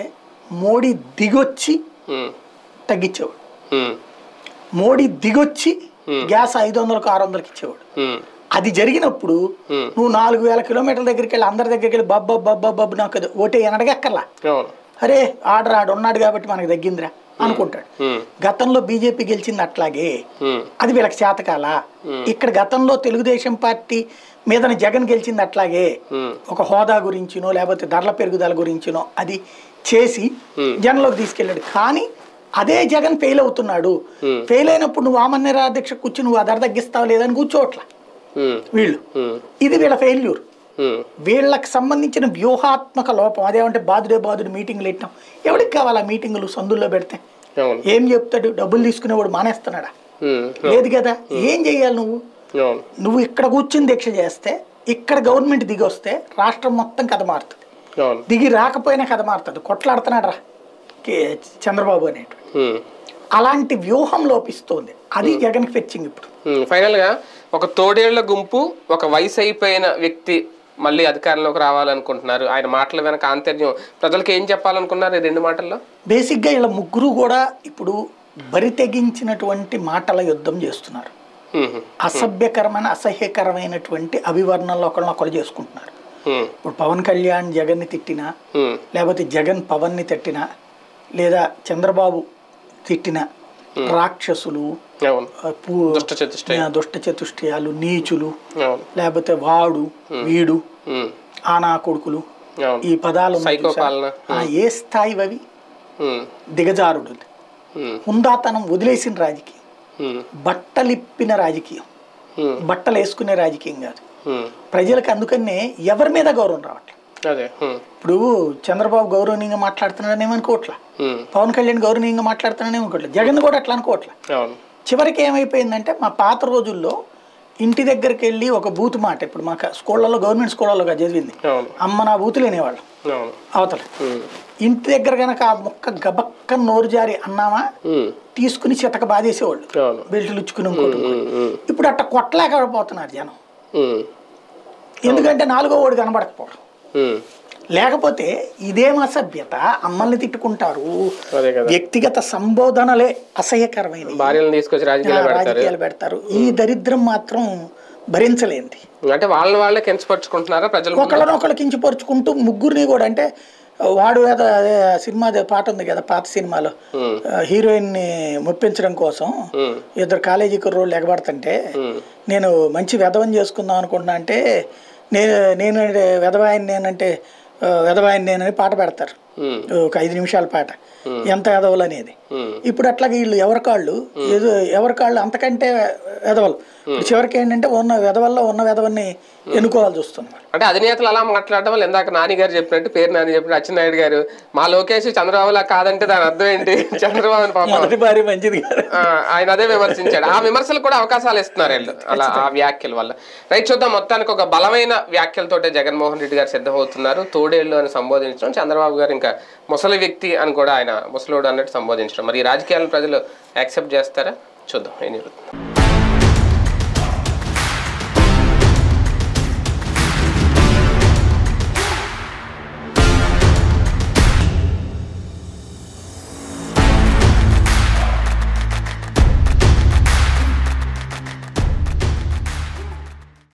Speaker 2: మోడీ దిగొచ్చి
Speaker 1: ఉమ్,
Speaker 2: తగ్గించేవాడు
Speaker 1: ఉమ్,
Speaker 2: మోడీ దిగొచ్చి గ్యాస్ ఐదు వందలకు ఆరు వందలకి ఇచ్చేవాడు
Speaker 1: ఉమ్,
Speaker 2: అది జరిగినప్పుడు
Speaker 1: Hmm.
Speaker 2: నువ్వు నాలుగు వేల కిలోమీటర్ల దగ్గరికి వెళ్ళి అందరి దగ్గరికి వెళ్ళి బబ్బ బబ్బ బబ్బు నాకు అది ఓటే అనడగక్కర్లా
Speaker 1: అవును
Speaker 2: అరే ఆర్డర్ ఆడు ఉన్నాడు కాబట్టి మనకు తగ్గిందిరా అనుకుంటాడు
Speaker 1: ఉమ్,
Speaker 2: గతంలో బీజేపీ గెలిచింది అట్లాగే
Speaker 1: ఉమ్,
Speaker 2: అది వీళ్ళకి చేతకాల ఇక్కడ గతంలో తెలుగుదేశం పార్టీ మీదన జగన్ గెలిచింది అట్లాగే
Speaker 1: ఉమ్,
Speaker 2: ఒక హోదా గురించినో లేకపోతే ధరల పెరుగుదల గురించినో అది చేసి జనంలోకి తీసుకెళ్ళాడు కానీ అదే జగన్ ఫెయిల్ అవుతున్నాడు ఫెయిల్ అయినప్పుడు నువ్వు ఆమన్య అధ్యక్ష కూర్చుని నువ్వు ఆ ధర తగ్గిస్తావు లేదని కూర్చోట్ల
Speaker 1: ఉమ్,
Speaker 2: వీళ్ళు
Speaker 1: ఉమ్,
Speaker 2: ఇది వీళ్ళ ఫెయిల్యూర్
Speaker 1: ఉమ్,
Speaker 2: వీళ్ళకి సంబంధించిన వ్యూహాత్మక లోపం అదేమంటే బాధుడే బాధుడు మీటింగ్లు పెట్టినాం ఎవరికి కావాలి ఆ మీటింగులు సందుల్లో పెడితే
Speaker 1: అవును
Speaker 2: ఏం చెప్తాడు డబ్బులు తీసుకునేవాడు మానేస్తున్నాడా
Speaker 1: ఉమ్,
Speaker 2: లేదు కదా ఏం చేయాలి నువ్వు
Speaker 1: అవును
Speaker 2: నువ్వు ఇక్కడ కూర్చుని దీక్ష చేస్తే ఇక్కడ గవర్నమెంట్ దిగి వస్తే రాష్ట్రం మొత్తం కథ మారుతుంది
Speaker 1: అవును
Speaker 2: దిగి రాకపోయినా కథ మారుతుంది కొట్లాడుతున్నాడు రా కే- చంద్రబాబు అనేటువంటి
Speaker 1: ఉమ్.
Speaker 2: అలాంటి వ్యూహం లోపిస్తోంది అది జగన్కి ఫెచ్చింగ్ ఇప్పుడు
Speaker 1: ఉమ్, ఫైనల్ గా ఒక తోడేళ్ల గుంపు ఒక వయసు అయిపోయిన వ్యక్తి మళ్ళీ అధికారంలోకి రావాలనుకుంటున్నారు ఆయన మాటల వెనక ఆంతర్యం ప్రజలకు ఏం చెప్పాలనుకున్నారు ఈ రెండు మాటల్లో
Speaker 2: బేసిక్గా ఇలా ముగ్గురు కూడా ఇప్పుడు బరి తెగించినటువంటి మాటల యుద్ధం చేస్తున్నారు
Speaker 1: ఉమ్,
Speaker 2: అసభ్యకరమైన అసహ్యకరమైనటువంటి అభివర్ణంలో ఒకళ్ళనొకళ్ళు చేసుకుంటున్నారు
Speaker 1: ఉమ్,
Speaker 2: ఇప్పుడు పవన్ కళ్యాణ్ జగన్ని తిట్టినా
Speaker 1: ఉమ్,
Speaker 2: లేకపోతే జగన్ పవన్ని తిట్టినా లేదా చంద్రబాబు తిట్టిన రాక్షసులు
Speaker 1: అవును
Speaker 2: ఆ, పూ-
Speaker 1: దుష్ట చతుష్టయం
Speaker 2: ఆ, దుష్ట చతుష్టయాలు నీచులు
Speaker 1: అవును
Speaker 2: లేకపోతే వాడు వీడు
Speaker 1: ఉమ్,
Speaker 2: ఆనా కొడుకులు
Speaker 1: అవును
Speaker 2: ఈ పదాలు ఉన్నాయి
Speaker 1: సైకో
Speaker 2: చూసారా?
Speaker 1: పాలన
Speaker 2: ఆ, ఏ స్థాయి అవి
Speaker 1: ఉమ్,
Speaker 2: దిగజారుడు
Speaker 1: ఉమ్,
Speaker 2: హుందాతనం వదిలేసిన రాజకీయం
Speaker 1: ఉమ్,
Speaker 2: బట్టలిప్పిన రాజకీయం
Speaker 1: ఉమ్,
Speaker 2: బట్టలు వేసుకునే రాజకీయం కాదు
Speaker 1: ఉమ్,
Speaker 2: ప్రజలకు అందుకనే ఎవరి మీద గౌరవం రావట్లేదు
Speaker 1: అదే ఉమ్,
Speaker 2: ఇప్పుడు చంద్రబాబు గౌరవనీయంగా మాట్లాడుతున్నాడని ఏమనుకోవట్లా
Speaker 1: ఉమ్,
Speaker 2: పవన్ కళ్యాణ్ గౌరవనీయంగా మాట్లాడుతున్నాడని ఏమనుకోవట్లేదు జగన్ కూడా అట్లా అనుకోవట్లే
Speaker 1: అవును
Speaker 2: చివరికి ఏమైపోయిందంటే మా పాత రోజుల్లో ఇంటి దగ్గరికి వెళ్ళి ఒక బూత్ మాట ఇప్పుడు మాకు స్కూళ్ళలో గవర్నమెంట్ స్కూళ్ళలో కాదు చదివింది
Speaker 1: అవును
Speaker 2: అమ్మ నా బూతులు వినేవాళ్ళు
Speaker 1: అవును
Speaker 2: అవతల
Speaker 1: ఉమ్,
Speaker 2: ఇంటి దగ్గర కనుక ఆ ముక్క గబక్క నోరు జారి అన్నామా
Speaker 1: ఉమ్,
Speaker 2: తీసుకుని చితక బాధేసేవాళ్ళు
Speaker 1: అవును
Speaker 2: బెల్టులు ఇచ్చుకుని ఇంకోటి ఇంకోటి.
Speaker 1: ఉమ్, ఉమ్,
Speaker 2: ఇప్పుడు అట్ట కొట్టలేకపోతున్నారు జనం
Speaker 1: ఉమ్,
Speaker 2: ఎందుకంటే నాలుగో ఓడి కనబడకపోవడం
Speaker 1: ఉమ్,
Speaker 2: లేకపోతే ఇదేం అసభ్యత అమ్మల్ని తిట్టుకుంటారు
Speaker 1: అదే కదా
Speaker 2: వ్యక్తిగత సంబోధనలే అసహ్యకరమైనవి
Speaker 1: భార్యలను తీసుకొచ్చి రాజకీయాలు పెడతారు
Speaker 2: రాజకీయాలు పెడతారు ఈ దరిద్రం మాత్రం భరించలేంది
Speaker 1: అంటే వాళ్ళని వాళ్ళే కించపరుచుకుంటున్నారా ప్రజలు
Speaker 2: ఒకళ్ళనొకళ్ళు కించపరుచుకుంటూ ముగ్గురిని కూడా అంటే వాడు ఏదో అదే సినిమా అదే పాట ఉంది కదా పాత సినిమాలో
Speaker 1: ఉమ్,
Speaker 2: హీరోయిన్ ని మెప్పించడం కోసం
Speaker 1: ఉమ్,
Speaker 2: ఇద్దరు కాలేజీ కుర్రోళ్ళు ఎగబడుతుంటే
Speaker 1: ఉమ్,
Speaker 2: నేను మంచి వెధవని చేసుకుందాం అనుకుంటున్నా అంటే నేను నేను వెధవాయిని నేనంటే ఆ, వెధవాయిని నేనని పాట పెడతారు
Speaker 1: ఉమ్,
Speaker 2: ఒక ఐదు నిమిషాల పాట ఎంత ఎదవలు అనేది
Speaker 1: ఉమ్,
Speaker 2: ఇప్పుడు అట్లాగే వీళ్ళు ఎవరి కాళ్ళు ఏదో ఎవరి కాళ్ళు అంతకంటే ఎదవలు ఇప్పుడు చివరికి ఏంటంటే ఉన్న వెధవల్లో ఉన్న వెధవని ఎన్నుకోవాల్సి వస్తుంది మరి.
Speaker 1: అంటే అధినేతలు అలా మాట్లాడడం వల్ల ఇందాక నాని గారు చెప్పినట్టు పేరు నాని చెప్పినట్టు అచ్చెన్నాయుడు గారు మా లోకేష్ చంద్రబాబులా కాదంటే దాని అర్థం ఏంటి చంద్రబాబు పాపం
Speaker 2: మొదటి భార్య మంచిది కాదు
Speaker 1: ఆ, ఆయన అదే విమర్శించాడు ఆ విమర్శలు కూడా అవకాశాలు ఇస్తున్నారు వీళ్ళు అలా ఆ వ్యాఖ్యల వల్ల రైట్ చూద్దాం మొత్తానికి ఒక బలమైన వ్యాఖ్యలతోటే జగన్మోహన్ రెడ్డి గారు సిద్ధమవుతున్నారు తోడేళ్ళు అని సంబోధించడం చంద్రబాబు గారు ఇంకా ముసలి వ్యక్తి అని కూడా ఆయన ముసలోడు అన్నట్టు సంబోధించడం మరి ఈ రాజకీయాలను ప్రజలు యాక్సెప్ట్ చేస్తారా చూద్దాం ఏం జరుగుతుంది